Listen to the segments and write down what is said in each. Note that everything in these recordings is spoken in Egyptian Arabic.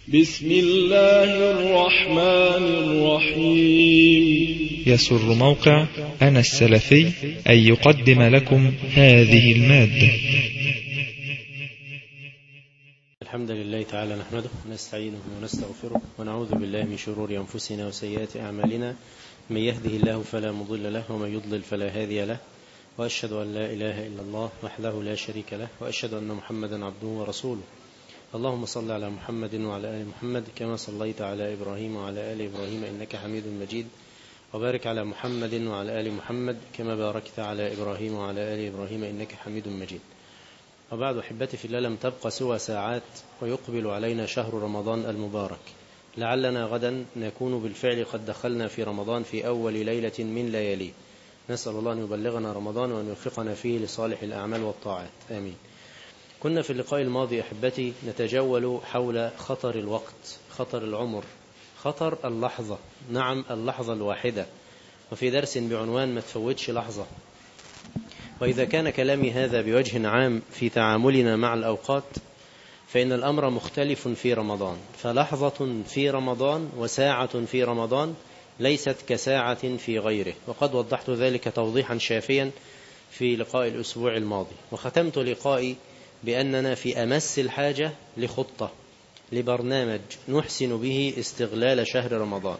بسم الله الرحمن الرحيم يسر موقع أنا السلفي أن يقدم لكم هذه المادة الحمد لله تعالى نحمده ونستعينه ونستغفره ونعوذ بالله من شرور أنفسنا وسيئات أعمالنا من يهده الله فلا مضل له ومن يضلل فلا هادي له وأشهد أن لا إله إلا الله وحده لا شريك له وأشهد أن محمدا عبده ورسوله اللهم صل على محمد وعلى آل محمد كما صليت على إبراهيم وعلى آل إبراهيم إنك حميد مجيد وبارك على محمد وعلى آل محمد كما باركت على إبراهيم وعلى آل إبراهيم إنك حميد مجيد وبعد أحبتي في الله لم تبقى سوى ساعات ويقبل علينا شهر رمضان المبارك لعلنا غدا نكون بالفعل قد دخلنا في رمضان في أول ليلة من لياليه نسأل الله أن يبلغنا رمضان وأن يوفقنا فيه لصالح الأعمال والطاعات آمين كنا في اللقاء الماضي أحبتي نتجول حول خطر الوقت خطر العمر خطر اللحظة نعم اللحظة الواحدة وفي درس بعنوان ما تفوتش لحظة وإذا كان كلامي هذا بوجه عام في تعاملنا مع الأوقات فإن الأمر مختلف في رمضان فلحظة في رمضان وساعة في رمضان ليست كساعة في غيره وقد وضحت ذلك توضيحا شافيا في لقاء الأسبوع الماضي وختمت لقائي بأننا في أمس الحاجة لخطة لبرنامج نحسن به استغلال شهر رمضان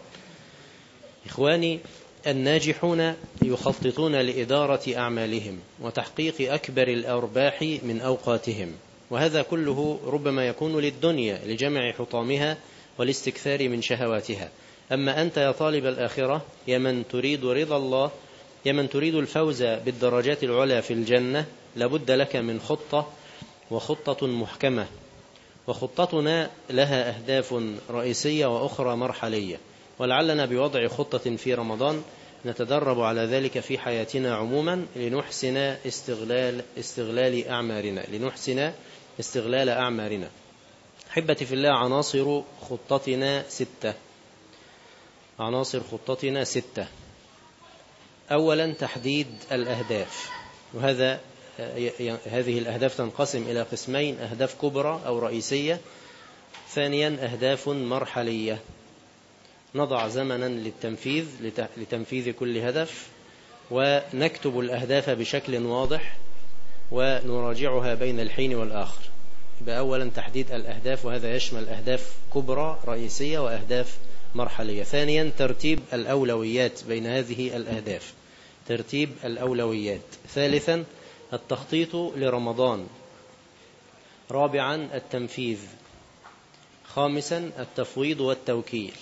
إخواني الناجحون يخططون لإدارة أعمالهم وتحقيق أكبر الأرباح من أوقاتهم وهذا كله ربما يكون للدنيا لجمع حطامها والاستكثار من شهواتها أما أنت يا طالب الآخرة يا من تريد رضا الله يا من تريد الفوز بالدرجات العلى في الجنة لابد لك من خطة وخطة محكمة وخطتنا لها أهداف رئيسية وأخرى مرحلية ولعلنا بوضع خطة في رمضان نتدرب على ذلك في حياتنا عموما لنحسن استغلال استغلال أعمارنا لنحسن استغلال أعمارنا حبتي في الله عناصر خطتنا ستة عناصر خطتنا ستة أولا تحديد الأهداف وهذا هذه الأهداف تنقسم إلى قسمين أهداف كبرى أو رئيسية ثانيا أهداف مرحلية نضع زمنا للتنفيذ لتنفيذ كل هدف ونكتب الأهداف بشكل واضح ونراجعها بين الحين والآخر بأولا تحديد الأهداف وهذا يشمل أهداف كبرى رئيسية وأهداف مرحلية ثانيا ترتيب الأولويات بين هذه الأهداف ترتيب الأولويات ثالثا التخطيط لرمضان رابعا التنفيذ خامسا التفويض والتوكيل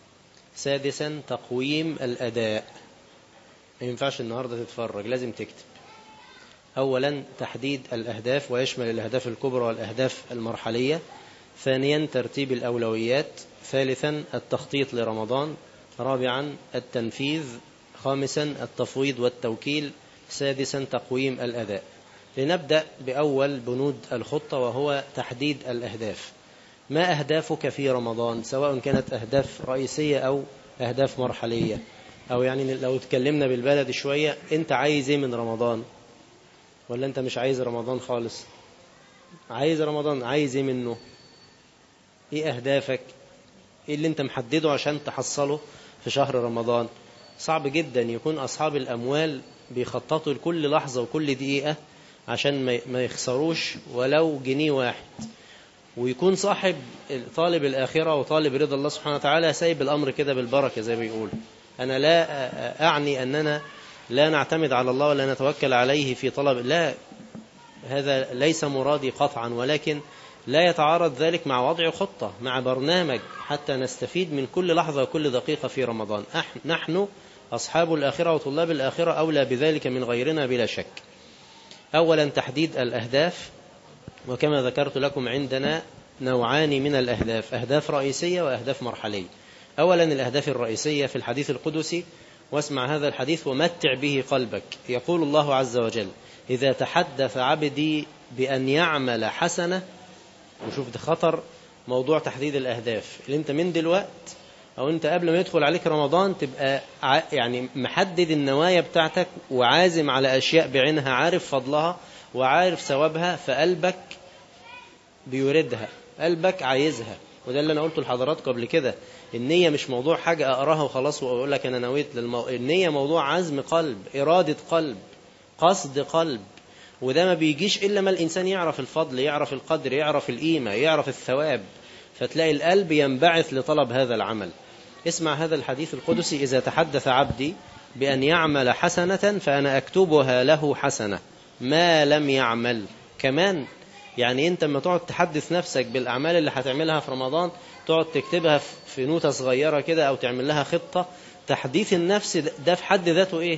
سادسا تقويم الأداء ما ينفعش النهاردة تتفرج لازم تكتب أولا تحديد الأهداف ويشمل الأهداف الكبرى والأهداف المرحلية ثانيا ترتيب الأولويات ثالثا التخطيط لرمضان رابعا التنفيذ خامسا التفويض والتوكيل سادسا تقويم الأداء لنبدأ بأول بنود الخطة وهو تحديد الأهداف ما أهدافك في رمضان سواء كانت أهداف رئيسية أو أهداف مرحلية أو يعني لو تكلمنا بالبلد شوية أنت عايز إيه من رمضان ولا أنت مش عايز رمضان خالص عايز رمضان عايز إيه منه إيه أهدافك إيه اللي أنت محدده عشان تحصله في شهر رمضان صعب جدا يكون أصحاب الأموال بيخططوا لكل لحظة وكل دقيقة عشان ما يخسروش ولو جنيه واحد ويكون صاحب طالب الآخرة وطالب رضا الله سبحانه وتعالى سايب الأمر كده بالبركة زي ما بيقول أنا لا أعني أننا لا نعتمد على الله ولا نتوكل عليه في طلب لا هذا ليس مرادي قطعا ولكن لا يتعارض ذلك مع وضع خطة مع برنامج حتى نستفيد من كل لحظة وكل دقيقة في رمضان نحن أصحاب الآخرة وطلاب الآخرة أولى بذلك من غيرنا بلا شك أولا تحديد الأهداف وكما ذكرت لكم عندنا نوعان من الأهداف أهداف رئيسية وأهداف مرحلية أولا الأهداف الرئيسية في الحديث القدسي واسمع هذا الحديث ومتع به قلبك يقول الله عز وجل إذا تحدث عبدي بأن يعمل حسنة وشوف ده خطر موضوع تحديد الأهداف اللي انت من دلوقت أو أنت قبل ما يدخل عليك رمضان تبقى يعني محدد النوايا بتاعتك وعازم على أشياء بعينها عارف فضلها وعارف ثوابها فقلبك بيردها قلبك عايزها وده اللي أنا قلته لحضراتكم قبل كده النية مش موضوع حاجة أقراها وخلاص وأقول لك أنا نويت للمو... النية موضوع عزم قلب إرادة قلب قصد قلب وده ما بيجيش إلا ما الإنسان يعرف الفضل يعرف القدر يعرف القيمة يعرف الثواب فتلاقي القلب ينبعث لطلب هذا العمل اسمع هذا الحديث القدسي إذا تحدث عبدي بأن يعمل حسنة فأنا أكتبها له حسنة ما لم يعمل كمان يعني أنت لما تقعد تحدث نفسك بالأعمال اللي هتعملها في رمضان تقعد تكتبها في نوتة صغيرة كده أو تعمل لها خطة تحديث النفس ده في حد ذاته إيه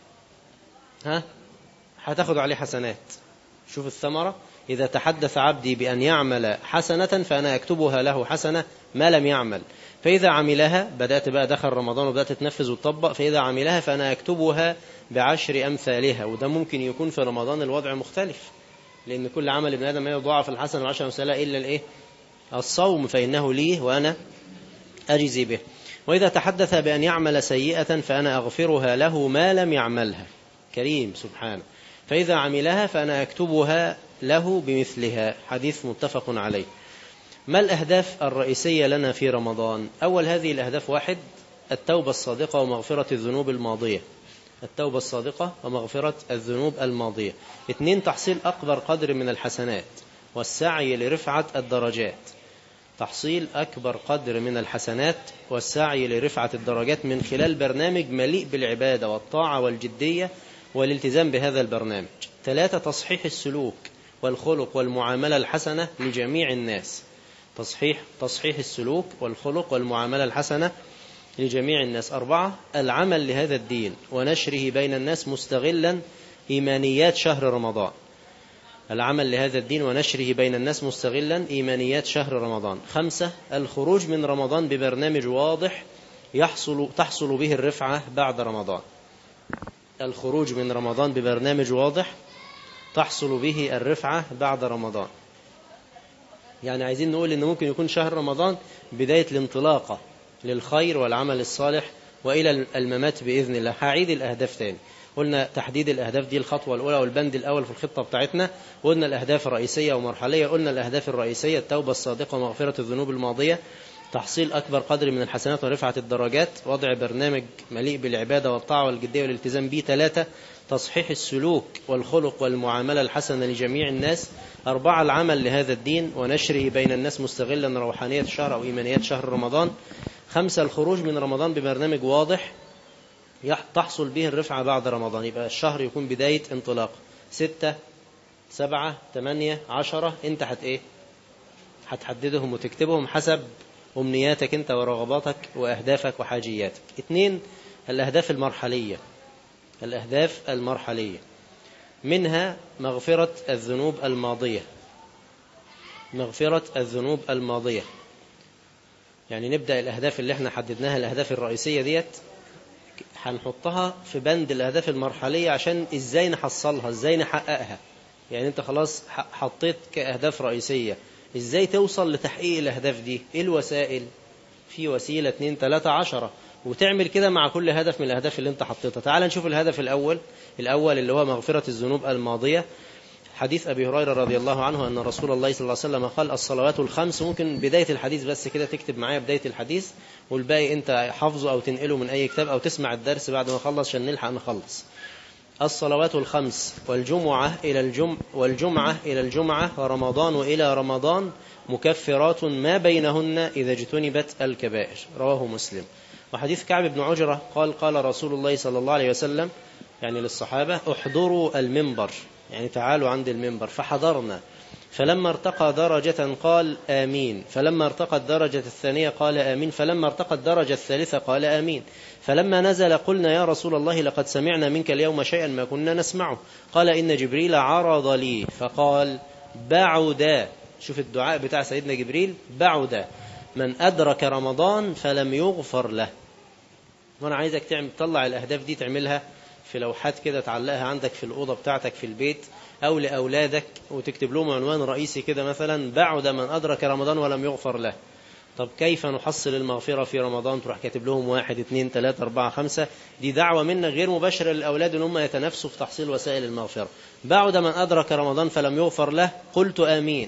ها هتاخد عليه حسنات شوف الثمرة إذا تحدث عبدي بأن يعمل حسنة فأنا أكتبها له حسنة ما لم يعمل فإذا عملها بدأت بقى دخل رمضان وبدأت تتنفذ وتطبق فإذا عملها فأنا أكتبها بعشر أمثالها وده ممكن يكون في رمضان الوضع مختلف لأن كل عمل ابن آدم يضاعف الحسن وعشر أمثالها إلا الإيه الصوم فإنه لي وأنا أجزي به وإذا تحدث بأن يعمل سيئة فأنا أغفرها له ما لم يعملها كريم سبحانه فإذا عملها فأنا أكتبها له بمثلها حديث متفق عليه ما الأهداف الرئيسية لنا في رمضان أول هذه الأهداف واحد التوبة الصادقة ومغفرة الذنوب الماضية التوبة الصادقة ومغفرة الذنوب الماضية اثنين تحصيل أكبر قدر من الحسنات والسعي لرفعة الدرجات تحصيل أكبر قدر من الحسنات والسعي لرفعة الدرجات من خلال برنامج مليء بالعبادة والطاعة والجدية والالتزام بهذا البرنامج ثلاثة تصحيح السلوك والخلق والمعاملة الحسنة لجميع الناس تصحيح تصحيح السلوك والخلق والمعاملة الحسنة لجميع الناس أربعة العمل لهذا الدين ونشره بين الناس مستغلا إيمانيات شهر رمضان العمل لهذا الدين ونشره بين الناس مستغلا إيمانيات شهر رمضان خمسة الخروج من رمضان ببرنامج واضح يحصل تحصل به الرفعة بعد رمضان الخروج من رمضان ببرنامج واضح تحصل به الرفعة بعد رمضان يعني عايزين نقول إن ممكن يكون شهر رمضان بداية الانطلاقة للخير والعمل الصالح وإلى الممات بإذن الله هعيد الأهداف تاني قلنا تحديد الأهداف دي الخطوة الأولى والبند الأول في الخطة بتاعتنا قلنا الأهداف الرئيسية ومرحلية قلنا الأهداف الرئيسية التوبة الصادقة ومغفرة الذنوب الماضية تحصيل أكبر قدر من الحسنات ورفعة الدرجات وضع برنامج مليء بالعبادة والطاعة والجدية والالتزام به ثلاثة تصحيح السلوك والخلق والمعاملة الحسنة لجميع الناس أربعة العمل لهذا الدين ونشره بين الناس مستغلا روحانية شهر أو إيمانيات شهر رمضان خمسة الخروج من رمضان ببرنامج واضح تحصل به الرفعة بعد رمضان يبقى الشهر يكون بداية انطلاق ستة سبعة ثمانية عشرة انت هت ايه هتحددهم وتكتبهم حسب أمنياتك انت ورغباتك وأهدافك وحاجياتك اثنين الأهداف المرحلية الأهداف المرحلية منها مغفرة الذنوب الماضية مغفرة الذنوب الماضية يعني نبدأ الأهداف اللي احنا حددناها الأهداف الرئيسية ديت هنحطها في بند الأهداف المرحلية عشان إزاي نحصلها إزاي نحققها يعني أنت خلاص حطيت كأهداف رئيسية إزاي توصل لتحقيق الأهداف دي إيه الوسائل في وسيلة اتنين تلاتة عشرة وتعمل كده مع كل هدف من الأهداف اللي أنت حطيتها تعال نشوف الهدف الأول الأول اللي هو مغفرة الذنوب الماضية حديث أبي هريرة رضي الله عنه أن رسول الله صلى الله عليه وسلم قال الصلوات الخمس ممكن بداية الحديث بس كده تكتب معايا بداية الحديث والباقي أنت حافظه أو تنقله من أي كتاب أو تسمع الدرس بعد ما نخلص عشان نلحق نخلص الصلوات الخمس والجمعة إلى الجمعة والجمعة إلى الجمعة ورمضان إلى رمضان مكفرات ما بينهن إذا اجتنبت الكبائر رواه مسلم وحديث كعب بن عجرة قال قال رسول الله صلى الله عليه وسلم يعني للصحابة احضروا المنبر يعني تعالوا عند المنبر فحضرنا فلما ارتقى درجة قال آمين فلما ارتقى الدرجة الثانية قال آمين فلما ارتقى الدرجة الثالثة قال آمين فلما نزل قلنا يا رسول الله لقد سمعنا منك اليوم شيئا ما كنا نسمعه قال إن جبريل عرض لي فقال بعد شوف الدعاء بتاع سيدنا جبريل بعد من أدرك رمضان فلم يغفر له وأنا عايزك تعمل تطلع الأهداف دي تعملها في لوحات كده تعلقها عندك في الأوضة بتاعتك في البيت أو لأولادك وتكتب لهم عنوان رئيسي كده مثلا بعد من أدرك رمضان ولم يغفر له طب كيف نحصل المغفرة في رمضان تروح كاتب لهم واحد اثنين ثلاثة أربعة خمسة دي دعوة منا غير مباشرة للأولاد أن هم يتنافسوا في تحصيل وسائل المغفرة بعد من أدرك رمضان فلم يغفر له قلت آمين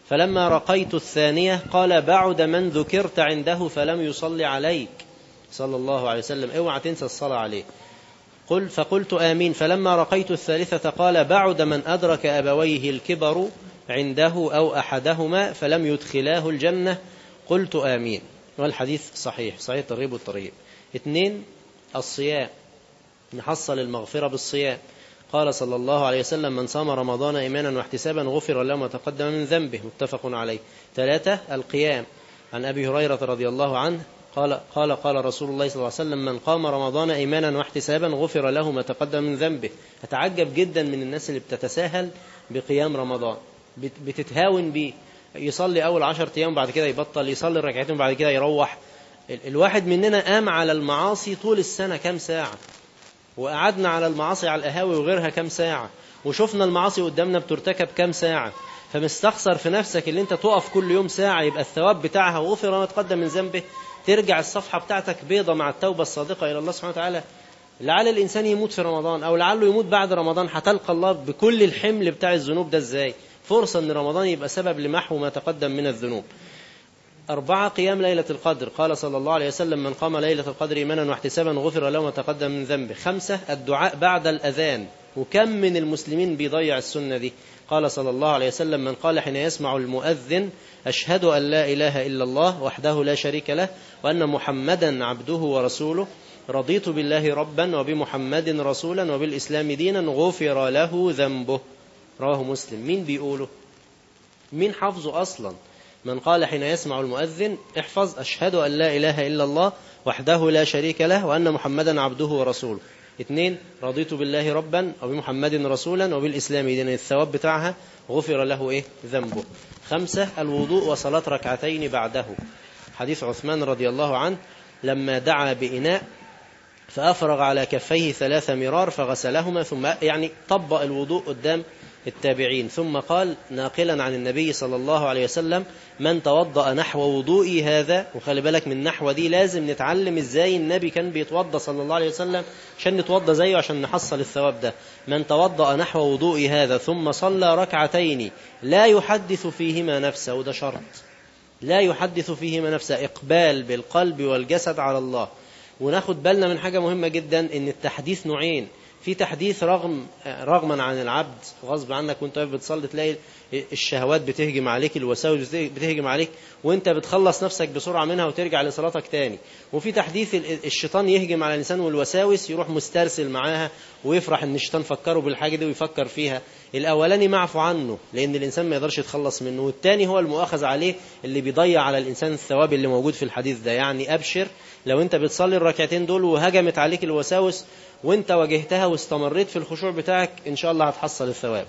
فلما رقيت الثانية قال بعد من ذكرت عنده فلم يصلي عليك صلى الله عليه وسلم اوعى تنسى الصلاة عليه قل فقلت آمين فلما رقيت الثالثة قال بعد من أدرك أبويه الكبر عنده أو أحدهما فلم يدخلاه الجنة قلت آمين والحديث صحيح صحيح الترغيب والترهيب اثنين الصيام نحصل المغفرة بالصيام قال صلى الله عليه وسلم من صام رمضان إيمانا واحتسابا غفر له ما تقدم من ذنبه متفق عليه ثلاثة القيام عن أبي هريرة رضي الله عنه قال قال قال رسول الله صلى الله عليه وسلم من قام رمضان إيمانا واحتسابا غفر له ما تقدم من ذنبه أتعجب جدا من الناس اللي بتتساهل بقيام رمضان بتتهاون بيه يصلي أول عشر أيام بعد كده يبطل يصلي ركعتين بعد كده يروح الواحد مننا قام على المعاصي طول السنة كام ساعة وقعدنا على المعاصي على القهاوي وغيرها كام ساعة وشفنا المعاصي قدامنا بترتكب كام ساعة فمستخسر في نفسك اللي انت تقف كل يوم ساعة يبقى الثواب بتاعها غفر ما تقدم من ذنبه ترجع الصفحة بتاعتك بيضة مع التوبة الصادقة إلى الله سبحانه وتعالى لعل الإنسان يموت في رمضان أو لعله يموت بعد رمضان هتلقى الله بكل الحمل بتاع الذنوب ده إزاي فرصة أن رمضان يبقى سبب لمحو ما تقدم من الذنوب أربعة قيام ليلة القدر قال صلى الله عليه وسلم من قام ليلة القدر إيمانا واحتسابا غفر له ما تقدم من ذنبه خمسة الدعاء بعد الأذان وكم من المسلمين بيضيع السنة دي قال صلى الله عليه وسلم من قال حين يسمع المؤذن أشهد أن لا إله إلا الله وحده لا شريك له وأن محمدا عبده ورسوله رضيت بالله ربا وبمحمد رسولا وبالإسلام دينا غفر له ذنبه رواه مسلم مين بيقوله مين حفظه أصلا من قال حين يسمع المؤذن احفظ أشهد أن لا إله إلا الله وحده لا شريك له وأن محمدا عبده ورسوله اثنين رضيت بالله ربا وبمحمد رسولا وبالإسلام دينا الثواب بتاعها غفر له إيه ذنبه خمسة الوضوء وصلاة ركعتين بعده حديث عثمان رضي الله عنه لما دعا بإناء فأفرغ على كفيه ثلاث مرار فغسلهما ثم يعني طبق الوضوء قدام التابعين ثم قال ناقلا عن النبي صلى الله عليه وسلم من توضأ نحو وضوئي هذا وخلي بالك من نحو دي لازم نتعلم ازاي النبي كان بيتوضأ صلى الله عليه وسلم عشان نتوضأ زيه عشان نحصل الثواب ده من توضأ نحو وضوئي هذا ثم صلى ركعتين لا يحدث فيهما نفسه وده شرط لا يحدث فيهما نفسه إقبال بالقلب والجسد على الله وناخد بالنا من حاجة مهمة جدا ان التحديث نوعين في تحديث رغم رغما عن العبد غصب عنك وانت واقف بتصلي تلاقي الشهوات بتهجم عليك الوساوس بتهجم عليك وانت بتخلص نفسك بسرعة منها وترجع لصلاتك تاني وفي تحديث الشيطان يهجم على الإنسان والوساوس يروح مسترسل معاها ويفرح ان الشيطان فكره بالحاجة دي ويفكر فيها الأولاني معفو عنه لأن الإنسان ما يقدرش يتخلص منه والتاني هو المؤاخذ عليه اللي بيضيع على الإنسان الثواب اللي موجود في الحديث ده يعني أبشر لو انت بتصلي الركعتين دول وهجمت عليك الوساوس وانت واجهتها واستمريت في الخشوع بتاعك ان شاء الله هتحصل الثواب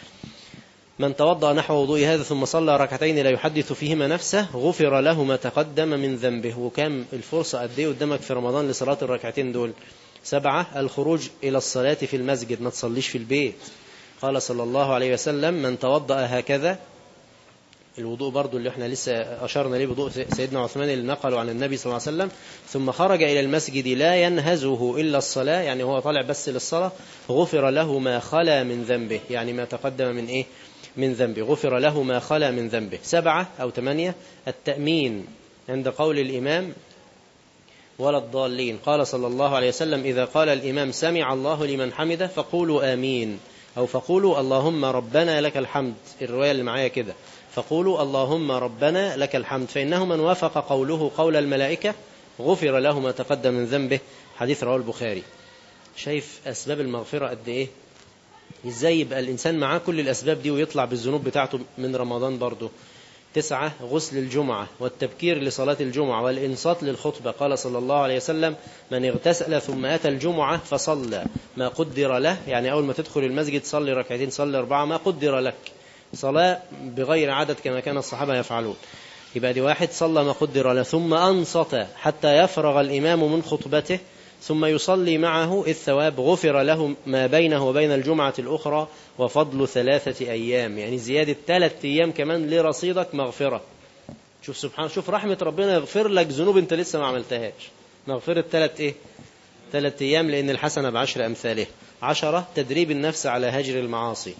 من توضأ نحو وضوء هذا ثم صلى ركعتين لا يحدث فيهما نفسه غفر له ما تقدم من ذنبه وكم الفرصة قد ايه قدامك في رمضان لصلاة الركعتين دول سبعة الخروج إلى الصلاة في المسجد ما تصليش في البيت قال صلى الله عليه وسلم من توضأ هكذا الوضوء برضو اللي احنا لسه أشرنا ليه وضوء سيدنا عثمان اللي نقلوا عن النبي صلى الله عليه وسلم ثم خرج إلى المسجد لا ينهزه إلا الصلاة يعني هو طالع بس للصلاة غفر له ما خلا من ذنبه يعني ما تقدم من إيه من ذنبه غفر له ما خلا من ذنبه سبعة أو ثمانية التأمين عند قول الإمام ولا الضالين قال صلى الله عليه وسلم إذا قال الإمام سمع الله لمن حمده فقولوا آمين أو فقولوا اللهم ربنا لك الحمد الرواية اللي معايا كده فقولوا اللهم ربنا لك الحمد فإنه من وافق قوله قول الملائكة غفر له ما تقدم من ذنبه حديث رواه البخاري شايف أسباب المغفرة قد إيه إزاي يبقى الإنسان معاه كل الأسباب دي ويطلع بالذنوب بتاعته من رمضان برضه تسعة غسل الجمعة والتبكير لصلاة الجمعة والإنصات للخطبة قال صلى الله عليه وسلم من اغتسل ثم أتى الجمعة فصلى ما قدر له يعني أول ما تدخل المسجد صلي ركعتين صلي أربعة ما قدر لك صلاة بغير عدد كما كان الصحابة يفعلون يبقى دي واحد صلى ما قدر له ثم أنصت حتى يفرغ الإمام من خطبته ثم يصلي معه الثواب غفر له ما بينه وبين الجمعة الأخرى وفضل ثلاثة أيام يعني زيادة ثلاثة أيام كمان لرصيدك مغفرة شوف سبحان شوف رحمة ربنا يغفر لك ذنوب أنت لسه ما عملتهاش مغفرة ثلاث إيه ثلاثة أيام لأن الحسنة بعشر أمثاله عشرة تدريب النفس على هجر المعاصي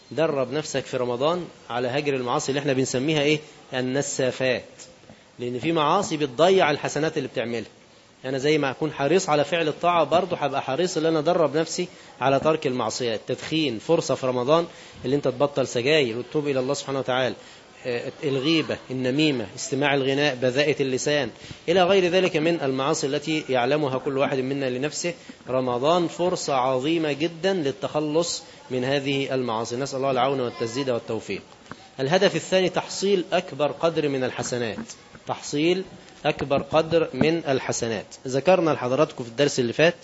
درب نفسك في رمضان على هجر المعاصي اللي احنا بنسميها ايه النسافات لان في معاصي بتضيع الحسنات اللي بتعملها انا زي ما اكون حريص على فعل الطاعه برضه هبقى حريص ان انا ادرب نفسي على ترك المعصيات التدخين فرصه في رمضان اللي انت تبطل سجاير وتتوب الى الله سبحانه وتعالى الغيبة النميمة استماع الغناء بذاءة اللسان إلى غير ذلك من المعاصي التي يعلمها كل واحد منا لنفسه رمضان فرصة عظيمة جدا للتخلص من هذه المعاصي نسأل الله العون والتسديد والتوفيق الهدف الثاني تحصيل أكبر قدر من الحسنات تحصيل أكبر قدر من الحسنات ذكرنا لحضراتكم في الدرس اللي فات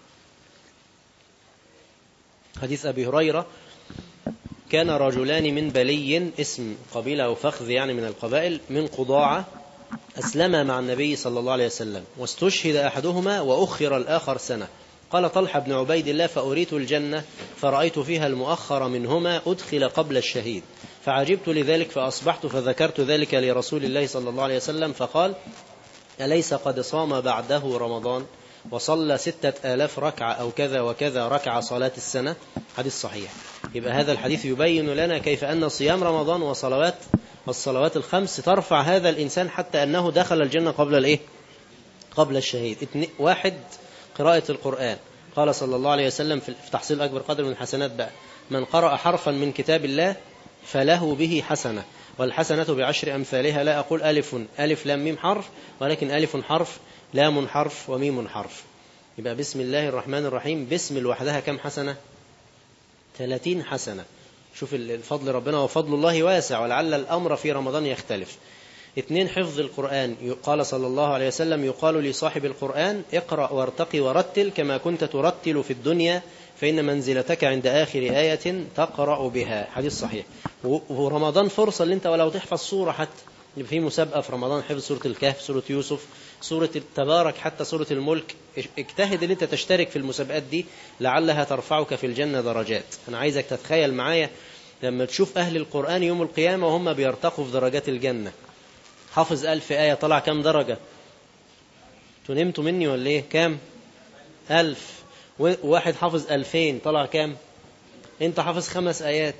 حديث أبي هريرة كان رجلان من بلي اسم قبيلة أو فخذ يعني من القبائل من قضاعة أسلما مع النبي صلى الله عليه وسلم واستشهد أحدهما وأخر الآخر سنة قال طلحة بن عبيد الله فأريت الجنة فرأيت فيها المؤخر منهما أدخل قبل الشهيد فعجبت لذلك فأصبحت فذكرت ذلك لرسول الله صلى الله عليه وسلم فقال أليس قد صام بعده رمضان وصلى ستة آلاف ركعة أو كذا وكذا ركعة صلاة السنة حديث صحيح يبقى هذا الحديث يبين لنا كيف أن صيام رمضان وصلوات والصلوات الخمس ترفع هذا الإنسان حتى أنه دخل الجنة قبل الإيه؟ قبل الشهيد واحد قراءة القرآن قال صلى الله عليه وسلم في تحصيل أكبر قدر من الحسنات بقى من قرأ حرفا من كتاب الله فله به حسنة والحسنة بعشر أمثالها لا أقول ألف ألف لام ميم حرف ولكن ألف حرف لام حرف وميم حرف يبقى بسم الله الرحمن الرحيم بسم لوحدها كم حسنة ثلاثين حسنة شوف الفضل ربنا وفضل الله واسع ولعل الأمر في رمضان يختلف اثنين حفظ القرآن قال صلى الله عليه وسلم يقال لصاحب القرآن اقرأ وارتقي ورتل كما كنت ترتل في الدنيا فإن منزلتك عند آخر آية تقرأ بها حديث صحيح ورمضان فرصة اللي انت ولو تحفظ صورة حتى في مسابقة في رمضان حفظ سورة الكهف سورة يوسف سورة التبارك حتى سورة الملك اجتهد ان انت تشترك في المسابقات دي لعلها ترفعك في الجنة درجات انا عايزك تتخيل معايا لما تشوف اهل القرآن يوم القيامة وهم بيرتقوا في درجات الجنة حافظ ألف آية طلع كام درجة تنمتوا مني ولا ايه كام ألف وواحد حافظ ألفين طلع كام انت حافظ خمس آيات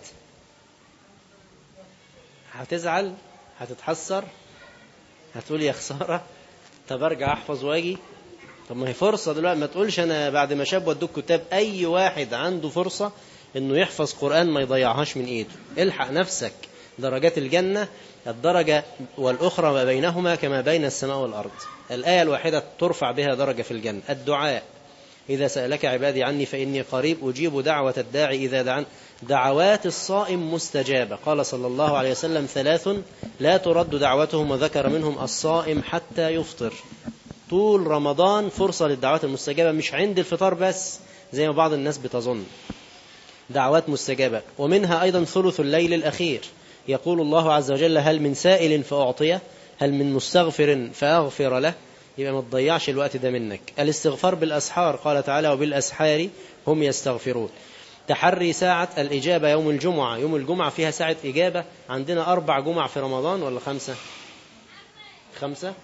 هتزعل هتتحسر هتقول يا خسارة طب ارجع احفظ واجي طب ما هي فرصة دلوقتي ما تقولش انا بعد ما شاب ودوك كتاب اي واحد عنده فرصة انه يحفظ قرآن ما يضيعهاش من ايده الحق نفسك درجات الجنة الدرجة والأخرى ما بينهما كما بين السماء والأرض الآية الواحدة ترفع بها درجة في الجنة الدعاء إذا سألك عبادي عني فإني قريب أجيب دعوة الداعي إذا دعان دعوات الصائم مستجابة قال صلى الله عليه وسلم ثلاث لا ترد دعوتهم وذكر منهم الصائم حتى يفطر طول رمضان فرصة للدعوات المستجابة مش عند الفطار بس زي ما بعض الناس بتظن دعوات مستجابة ومنها أيضا ثلث الليل الأخير يقول الله عز وجل هل من سائل فأعطيه هل من مستغفر فأغفر له يبقى ما تضيعش الوقت ده منك الاستغفار بالأسحار قال تعالى وبالأسحار هم يستغفرون تحري ساعة الإجابة يوم الجمعة يوم الجمعة فيها ساعة إجابة عندنا أربع جمع في رمضان ولا خمسة خمسة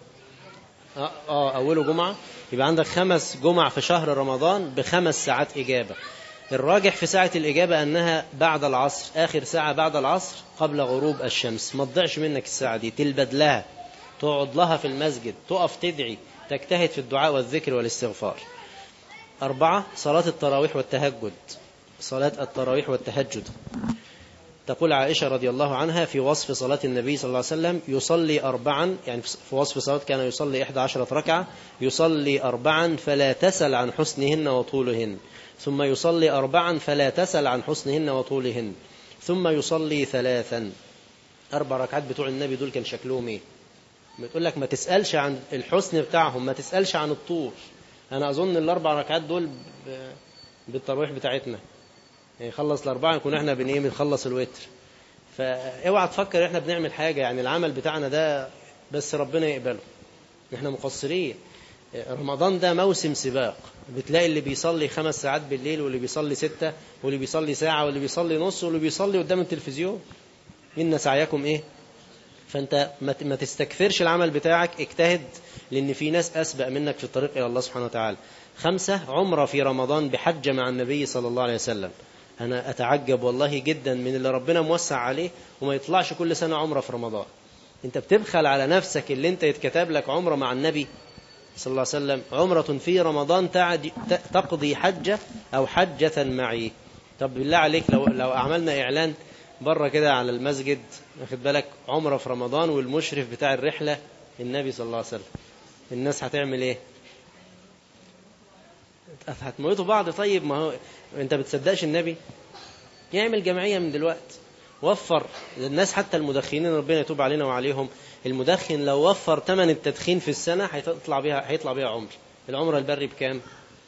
آه, آه أوله جمعة يبقى عندك خمس جمع في شهر رمضان بخمس ساعات إجابة الراجح في ساعة الإجابة أنها بعد العصر آخر ساعة بعد العصر قبل غروب الشمس ما تضيعش منك الساعة دي تلبد لها تقعد لها في المسجد تقف تدعي تجتهد في الدعاء والذكر والاستغفار أربعة صلاة التراويح والتهجد صلاة التراويح والتهجد تقول عائشة رضي الله عنها في وصف صلاة النبي صلى الله عليه وسلم يصلي أربعا يعني في وصف صلاة كان يصلي إحدى عشرة ركعة يصلي أربعا فلا تسل عن حسنهن وطولهن ثم يصلي أربعا فلا تسل عن حسنهن وطولهن ثم يصلي ثلاثا أربع ركعات بتوع النبي دول كان شكلهم إيه بتقول لك ما تسألش عن الحسن بتاعهم ما تسألش عن الطول أنا أظن الأربع ركعات دول بالتراويح بتاعتنا يعني خلص الأربعة نكون احنا بن ايه بنخلص الوتر فاوعى تفكر احنا بنعمل حاجة يعني العمل بتاعنا ده بس ربنا يقبله احنا مقصرين رمضان ده موسم سباق بتلاقي اللي بيصلي خمس ساعات بالليل واللي بيصلي ستة واللي بيصلي ساعة واللي بيصلي نص واللي بيصلي قدام التلفزيون إن سعيكم إيه فأنت ما تستكثرش العمل بتاعك اجتهد لأن في ناس أسبق منك في الطريق إلى الله سبحانه وتعالى خمسة عمرة في رمضان بحجة مع النبي صلى الله عليه وسلم أنا أتعجب والله جدا من اللي ربنا موسع عليه وما يطلعش كل سنة عمرة في رمضان أنت بتبخل على نفسك اللي أنت يتكتب لك عمرة مع النبي صلى الله عليه وسلم عمرة في رمضان تعد تقضي حجة أو حجة معي طب بالله عليك لو لو عملنا إعلان بره كده على المسجد واخد بالك عمرة في رمضان والمشرف بتاع الرحلة النبي صلى الله عليه وسلم الناس هتعمل ايه هتموتوا بعض طيب ما هو انت بتصدقش النبي يعمل جمعية من دلوقتي وفر للناس حتى المدخنين ربنا يتوب علينا وعليهم المدخن لو وفر ثمن التدخين في السنة هيطلع بيها هيطلع بيها عمر العمرة البري بكام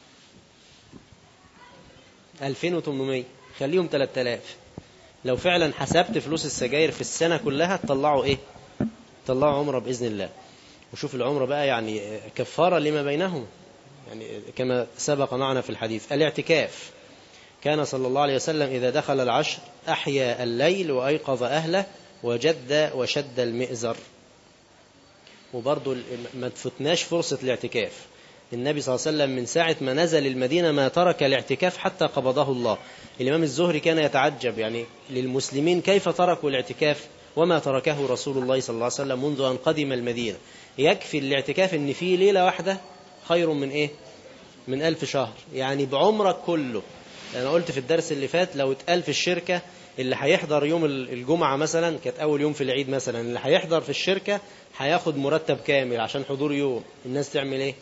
2800 خليهم 3000 لو فعلا حسبت فلوس السجاير في السنة كلها تطلعوا ايه تطلعوا عمرة بإذن الله وشوف العمرة بقى يعني كفارة لما بينهم يعني كما سبق معنا في الحديث الاعتكاف كان صلى الله عليه وسلم إذا دخل العشر أحيا الليل وأيقظ أهله وجد وشد المئزر وبرضه ما تفتناش فرصة الاعتكاف النبي صلى الله عليه وسلم من ساعة ما نزل المدينة ما ترك الاعتكاف حتى قبضه الله الإمام الزهري كان يتعجب يعني للمسلمين كيف تركوا الاعتكاف وما تركه رسول الله صلى الله عليه وسلم منذ أن قدم المدينة يكفي الاعتكاف ان فيه ليلة واحدة خير من ايه من ألف شهر يعني بعمرك كله أنا قلت في الدرس اللي فات لو اتقال في الشركة اللي هيحضر يوم الجمعة مثلا كانت أول يوم في العيد مثلا اللي هيحضر في الشركة هياخد مرتب كامل عشان حضور يوم الناس تعمل ايه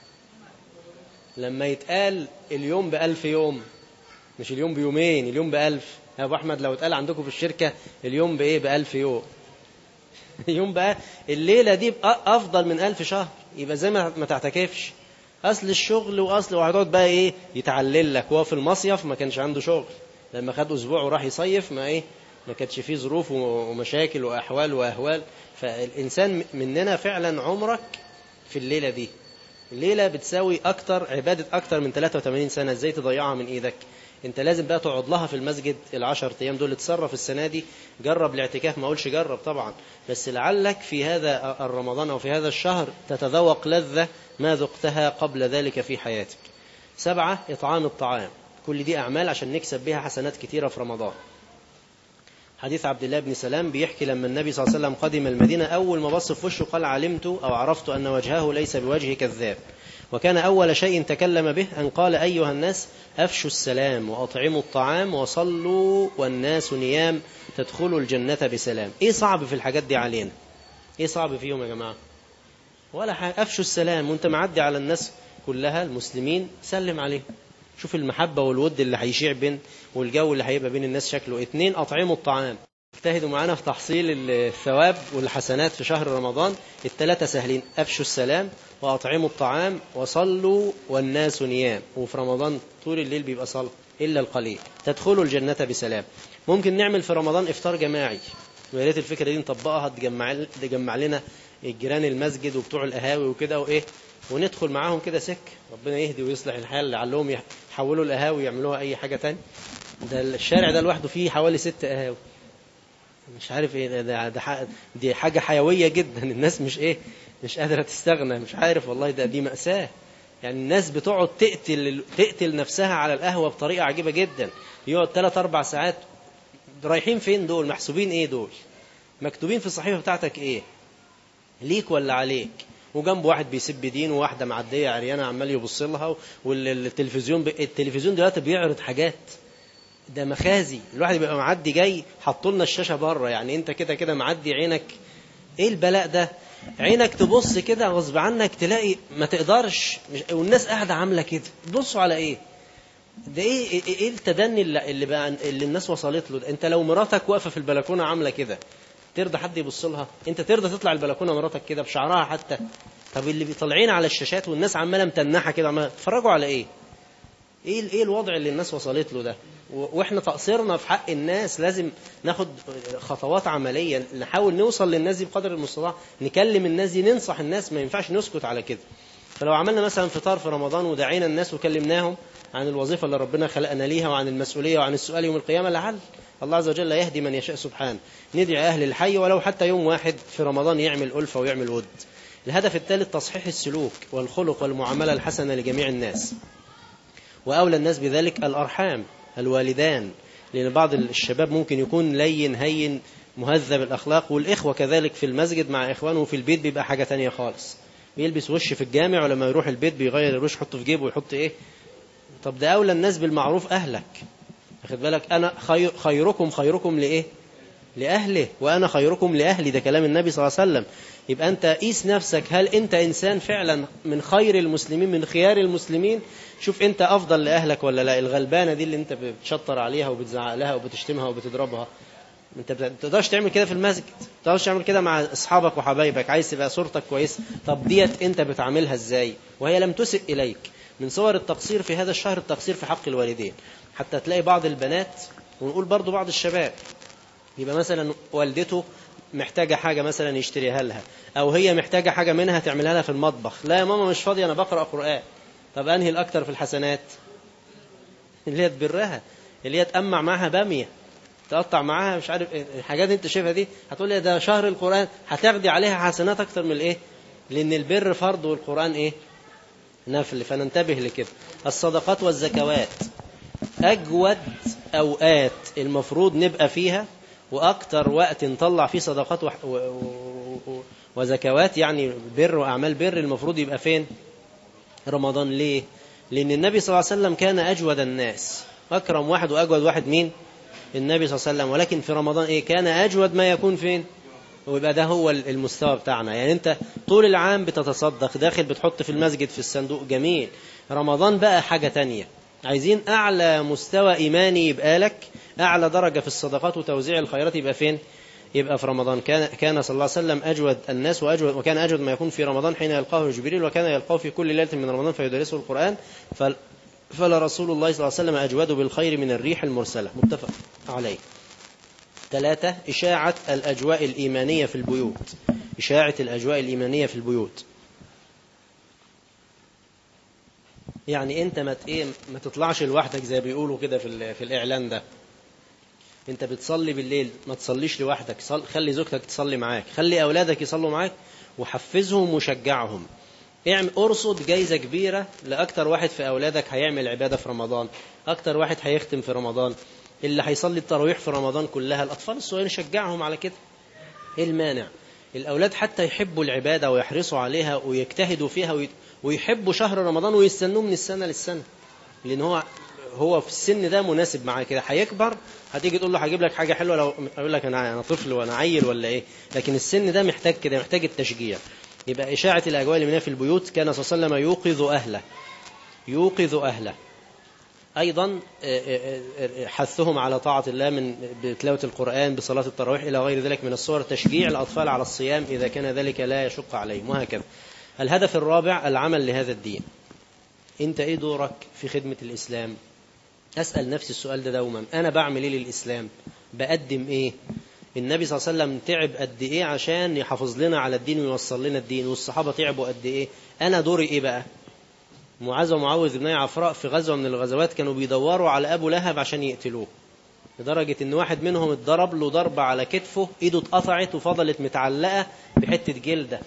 لما يتقال اليوم بألف يوم مش اليوم بيومين اليوم بألف يا أبو أحمد لو اتقال عندكم في الشركة اليوم بإيه بألف يوم يوم بقى الليلة دي أفضل من ألف شهر يبقى زي ما تعتكفش أصل الشغل وأصل وهتقعد بقى إيه يتعلل لك وهو في المصيف ما كانش عنده شغل لما خد أسبوع وراح يصيف ما إيه ما كانش فيه ظروف ومشاكل وأحوال وأهوال فالإنسان مننا فعلا عمرك في الليلة دي الليلة بتساوي أكتر عبادة أكتر من 83 سنة إزاي تضيعها من إيدك انت لازم بقى تقعد لها في المسجد العشر ايام دول اتصرف السنه دي جرب الاعتكاف ما اقولش جرب طبعا بس لعلك في هذا الرمضان او في هذا الشهر تتذوق لذه ما ذقتها قبل ذلك في حياتك سبعة إطعام الطعام كل دي أعمال عشان نكسب بها حسنات كتيرة في رمضان حديث عبد الله بن سلام بيحكي لما النبي صلى الله عليه وسلم قدم المدينة أول ما بص في وشه قال علمت أو عرفت أن وجهه ليس بوجه كذاب وكان أول شيء تكلم به أن قال أيها الناس أفشوا السلام وأطعموا الطعام وصلوا والناس نيام تدخلوا الجنة بسلام إيه صعب في الحاجات دي علينا إيه صعب فيهم يا جماعة ولا حاجة أفشوا السلام وانت معدي على الناس كلها المسلمين سلم عليهم شوف المحبة والود اللي هيشيع بين والجو اللي هيبقى بين الناس شكله اتنين أطعموا الطعام اجتهدوا معانا في تحصيل الثواب والحسنات في شهر رمضان الثلاثة سهلين أفشوا السلام وأطعموا الطعام وصلوا والناس نيام وفي رمضان طول الليل بيبقى صلاة إلا القليل تدخلوا الجنة بسلام ممكن نعمل في رمضان إفطار جماعي ويا ريت الفكرة دي نطبقها تجمع تجمع لنا الجيران المسجد وبتوع القهاوي وكده وإيه وندخل معاهم كده سك ربنا يهدي ويصلح الحال لعلهم يحولوا القهاوي يعملوها أي حاجة تاني ده الشارع ده لوحده فيه حوالي ست قهاوي مش عارف ايه ده, ده دي حاجة حيوية جدا الناس مش ايه مش قادرة تستغنى مش عارف والله ده دي مأساة يعني الناس بتقعد تقتل تقتل نفسها على القهوة بطريقة عجيبة جدا يقعد ثلاث أربع ساعات رايحين فين دول محسوبين ايه دول مكتوبين في الصحيفة بتاعتك ايه ليك ولا عليك وجنبه واحد بيسب دين وواحدة معدية عريانة عمال يبص لها والتلفزيون التلفزيون دلوقتي بيعرض حاجات ده مخازي الواحد بيبقى معدي جاي حطوا لنا الشاشه بره يعني انت كده كده معدي عينك ايه البلاء ده عينك تبص كده غصب عنك تلاقي ما تقدرش مش والناس قاعده عامله كده تبصوا على ايه ده ايه ايه, إيه التدني اللي, اللي بقى اللي الناس وصلت له ده انت لو مراتك واقفه في البلكونه عامله كده ترضى حد يبص لها انت ترضى تطلع البلكونه مراتك كده بشعرها حتى طب اللي طالعين على الشاشات والناس عماله متنحه كده عماله تتفرجوا على ايه ايه ايه الوضع اللي الناس وصلت له ده واحنا تقصيرنا في حق الناس لازم ناخد خطوات عمليه نحاول نوصل للناس دي بقدر المستطاع نكلم الناس دي ننصح الناس ما ينفعش نسكت على كده فلو عملنا مثلا فطار في رمضان ودعينا الناس وكلمناهم عن الوظيفه اللي ربنا خلقنا ليها وعن المسؤوليه وعن السؤال يوم القيامه لعل الله عز وجل يهدي من يشاء سبحانه ندعي اهل الحي ولو حتى يوم واحد في رمضان يعمل الفه ويعمل ود الهدف الثالث تصحيح السلوك والخلق والمعامله الحسنه لجميع الناس وأولى الناس بذلك الأرحام الوالدان لأن بعض الشباب ممكن يكون لين هين مهذب الأخلاق والإخوة كذلك في المسجد مع إخوانه في البيت بيبقى حاجة تانية خالص بيلبس وش في الجامع ولما يروح البيت بيغير الوش يحطه في جيبه ويحط إيه طب ده أولى الناس بالمعروف أهلك أخذ بالك أنا خير خيركم خيركم لإيه لأهله وأنا خيركم لأهلي ده كلام النبي صلى الله عليه وسلم يبقى أنت قيس نفسك هل أنت إنسان فعلا من خير المسلمين من خيار المسلمين شوف أنت أفضل لأهلك ولا لا الغلبانة دي اللي أنت بتشطر عليها وبتزعق لها وبتشتمها وبتضربها أنت ما تقدرش تعمل كده في المسجد ما تقدرش تعمل كده مع أصحابك وحبايبك عايز تبقى صورتك كويسة طب ديت أنت بتعاملها إزاي وهي لم تسئ إليك من صور التقصير في هذا الشهر التقصير في حق الوالدين حتى تلاقي بعض البنات ونقول برضو بعض الشباب يبقى مثلا والدته محتاجة حاجة مثلا يشتريها لها أو هي محتاجة حاجة منها تعملها لها في المطبخ لا يا ماما مش فاضية أنا بقرأ قرآن طب أنهي الأكتر في الحسنات اللي هي تبرها اللي هي تأمع معاها بامية تقطع معاها مش عارف الحاجات اللي انت شايفها دي هتقول لي ده شهر القرآن هتاخدي عليها حسنات أكتر من الإيه لأن البر فرض والقرآن إيه نفل فننتبه لكده الصدقات والزكوات أجود أوقات المفروض نبقى فيها وأكتر وقت نطلع فيه صدقات و... و... و... وزكوات يعني بر وأعمال بر المفروض يبقى فين رمضان ليه لأن النبي صلى الله عليه وسلم كان أجود الناس أكرم واحد وأجود واحد مين النبي صلى الله عليه وسلم ولكن في رمضان إيه كان أجود ما يكون فين ويبقى ده هو المستوى بتاعنا يعني أنت طول العام بتتصدق داخل بتحط في المسجد في الصندوق جميل رمضان بقى حاجة تانية عايزين أعلى مستوى إيماني يبقى لك أعلى درجة في الصدقات وتوزيع الخيرات يبقى فين يبقى في رمضان كان كان صلى الله عليه وسلم أجود الناس وأجود وكان أجود ما يكون في رمضان حين يلقاه جبريل وكان يلقاه في كل ليلة من رمضان فيدرسه القرآن فل فلرسول الله صلى الله عليه وسلم أجود بالخير من الريح المرسلة متفق عليه ثلاثة إشاعة الأجواء الإيمانية في البيوت إشاعة الأجواء الإيمانية في البيوت يعني أنت ما إيه ما تطلعش لوحدك زي بيقولوا كده في في الإعلان ده أنت بتصلي بالليل ما تصليش لوحدك صل... خلي زوجتك تصلي معاك خلي أولادك يصلوا معاك وحفزهم وشجعهم اعمل ارصد جايزة كبيرة لأكتر واحد في أولادك هيعمل عبادة في رمضان أكتر واحد هيختم في رمضان اللي هيصلي التراويح في رمضان كلها الأطفال الصغيرين شجعهم على كده إيه المانع الأولاد حتى يحبوا العبادة ويحرصوا عليها ويجتهدوا فيها وي... ويحبوا شهر رمضان ويستنوه من السنة للسنة لأن هو هو في السن ده مناسب معاه كده هيكبر هتيجي تقول له هجيب لك حاجة حلوة لو يقول لك أنا أنا طفل وأنا عيل ولا إيه لكن السن ده محتاج كده محتاج التشجيع يبقى إشاعة الأجواء الإيمانية في البيوت كان صلى الله عليه وسلم يوقظ أهله يوقظ أهله أيضا حثهم على طاعة الله من بتلاوة القرآن بصلاة التراويح إلى غير ذلك من الصور تشجيع الأطفال على الصيام إذا كان ذلك لا يشق عليهم وهكذا الهدف الرابع العمل لهذا الدين أنت إيه دورك في خدمة الإسلام أسأل نفسي السؤال ده دوما أنا بعمل إيه للإسلام بقدم إيه النبي صلى الله عليه وسلم تعب قد إيه عشان يحافظ لنا على الدين ويوصل لنا الدين والصحابة تعبوا قد إيه أنا دوري إيه بقى معاذ ومعوذ بن عفراء في غزوة من الغزوات كانوا بيدوروا على أبو لهب عشان يقتلوه لدرجة إن واحد منهم اتضرب له ضربة على كتفه إيده اتقطعت وفضلت متعلقة بحتة جلدة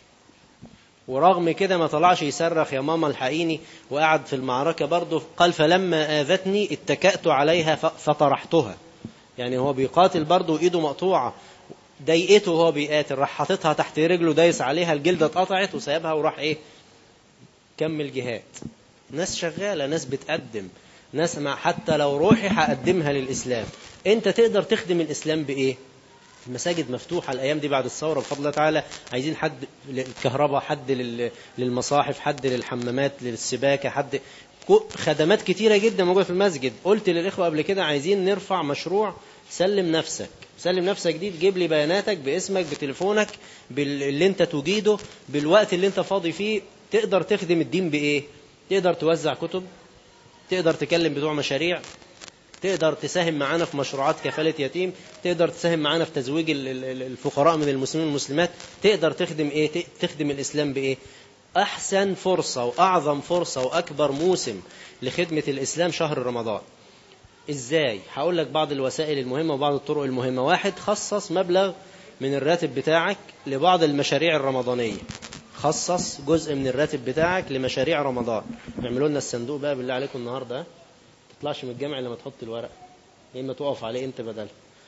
ورغم كده ما طلعش يصرخ يا ماما الحقيني وقعد في المعركة برضه قال فلما آذتني اتكأت عليها فطرحتها يعني هو بيقاتل برضه وإيده مقطوعة ضايقته وهو بيقاتل راح حاططها تحت رجله دايس عليها الجلدة اتقطعت وسايبها وراح إيه كمل جهاد ناس شغالة ناس بتقدم ناس مع حتى لو روحي هقدمها للإسلام أنت تقدر تخدم الإسلام بإيه المساجد مفتوحة الأيام دي بعد الثورة بفضل الله تعالى عايزين حد للكهرباء حد للمصاحف حد للحمامات للسباكة حد خدمات كتيرة جدا موجودة في المسجد قلت للإخوة قبل كده عايزين نرفع مشروع سلم نفسك سلم نفسك دي تجيب لي بياناتك باسمك بتليفونك باللي انت تجيده بالوقت اللي انت فاضي فيه تقدر تخدم الدين بإيه تقدر توزع كتب تقدر تكلم بتوع مشاريع تقدر تساهم معانا في مشروعات كفالة يتيم تقدر تساهم معانا في تزويج الفقراء من المسلمين والمسلمات تقدر تخدم إيه تخدم الإسلام بإيه أحسن فرصة وأعظم فرصة وأكبر موسم لخدمة الإسلام شهر رمضان إزاي هقول لك بعض الوسائل المهمة وبعض الطرق المهمة واحد خصص مبلغ من الراتب بتاعك لبعض المشاريع الرمضانية خصص جزء من الراتب بتاعك لمشاريع رمضان اعملوا لنا الصندوق بقى بالله عليكم النهارده تطلعش من الجامع لما تحط الورق يا اما تقف عليه انت بدل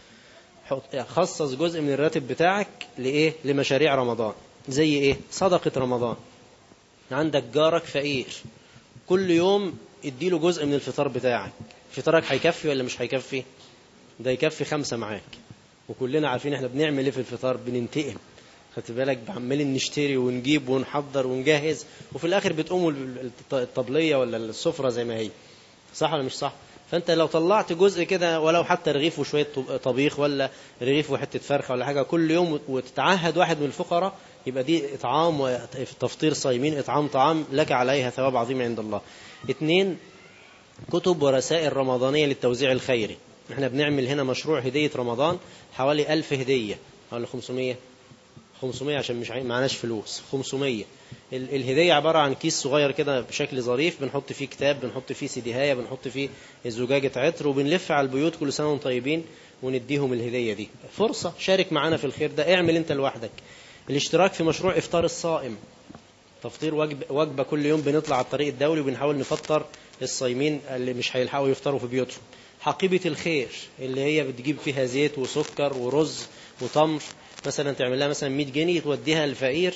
حط خصص جزء من الراتب بتاعك لايه لمشاريع رمضان زي ايه صدقه رمضان عندك جارك فقير كل يوم اديله جزء من الفطار بتاعك فطارك هيكفي ولا مش هيكفي ده يكفي خمسة معاك وكلنا عارفين احنا بنعمل ايه في الفطار بننتقم خدت بالك عمالين نشتري ونجيب ونحضر ونجهز وفي الاخر بتقوموا الطبليه ولا السفره زي ما هي صح ولا مش صح فانت لو طلعت جزء كده ولو حتى رغيف وشويه طبيخ ولا رغيف وحته فرخه ولا حاجه كل يوم وتتعهد واحد من الفقراء يبقى دي اطعام وتفطير صايمين اطعام طعام لك عليها ثواب عظيم عند الله اثنين كتب ورسائل رمضانيه للتوزيع الخيري احنا بنعمل هنا مشروع هديه رمضان حوالي ألف هديه ولا 500 500 عشان مش معناش فلوس 500 الهدية عبارة عن كيس صغير كده بشكل ظريف بنحط فيه كتاب بنحط فيه سيديهاية بنحط فيه زجاجة عطر وبنلف على البيوت كل سنة وانتم طيبين ونديهم الهدية دي فرصة شارك معانا في الخير ده اعمل انت لوحدك الاشتراك في مشروع افطار الصائم تفطير وجبة, وجبة كل يوم بنطلع على الطريق الدولي وبنحاول نفطر الصايمين اللي مش هيلحقوا يفطروا في بيوتهم حقيبة الخير اللي هي بتجيب فيها زيت وسكر ورز وتمر مثلا تعمل لها مثلا 100 جنيه توديها للفقير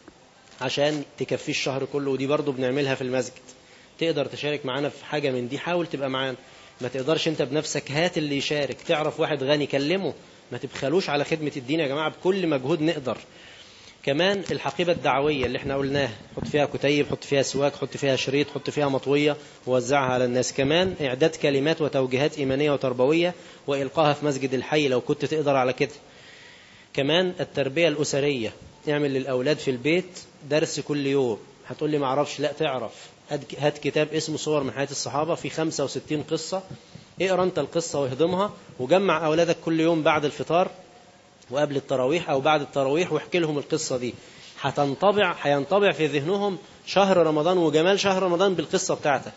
عشان تكفيه الشهر كله ودي برضو بنعملها في المسجد تقدر تشارك معانا في حاجة من دي حاول تبقى معانا ما تقدرش انت بنفسك هات اللي يشارك تعرف واحد غني كلمه ما تبخلوش على خدمة الدين يا جماعة بكل مجهود نقدر كمان الحقيبة الدعوية اللي احنا قلناها حط فيها كتيب حط فيها سواك حط فيها شريط حط فيها مطوية ووزعها على الناس كمان إعداد كلمات وتوجيهات إيمانية وتربوية وإلقاها في مسجد الحي لو كنت تقدر على كده كمان التربية الأسرية اعمل للأولاد في البيت درس كل يوم هتقول لي ما اعرفش لا تعرف هات كتاب اسمه صور من حياة الصحابة في 65 قصة اقرا انت القصة واهضمها وجمع أولادك كل يوم بعد الفطار وقبل التراويح أو بعد التراويح واحكي لهم القصة دي هتنطبع هينطبع في ذهنهم شهر رمضان وجمال شهر رمضان بالقصة بتاعتك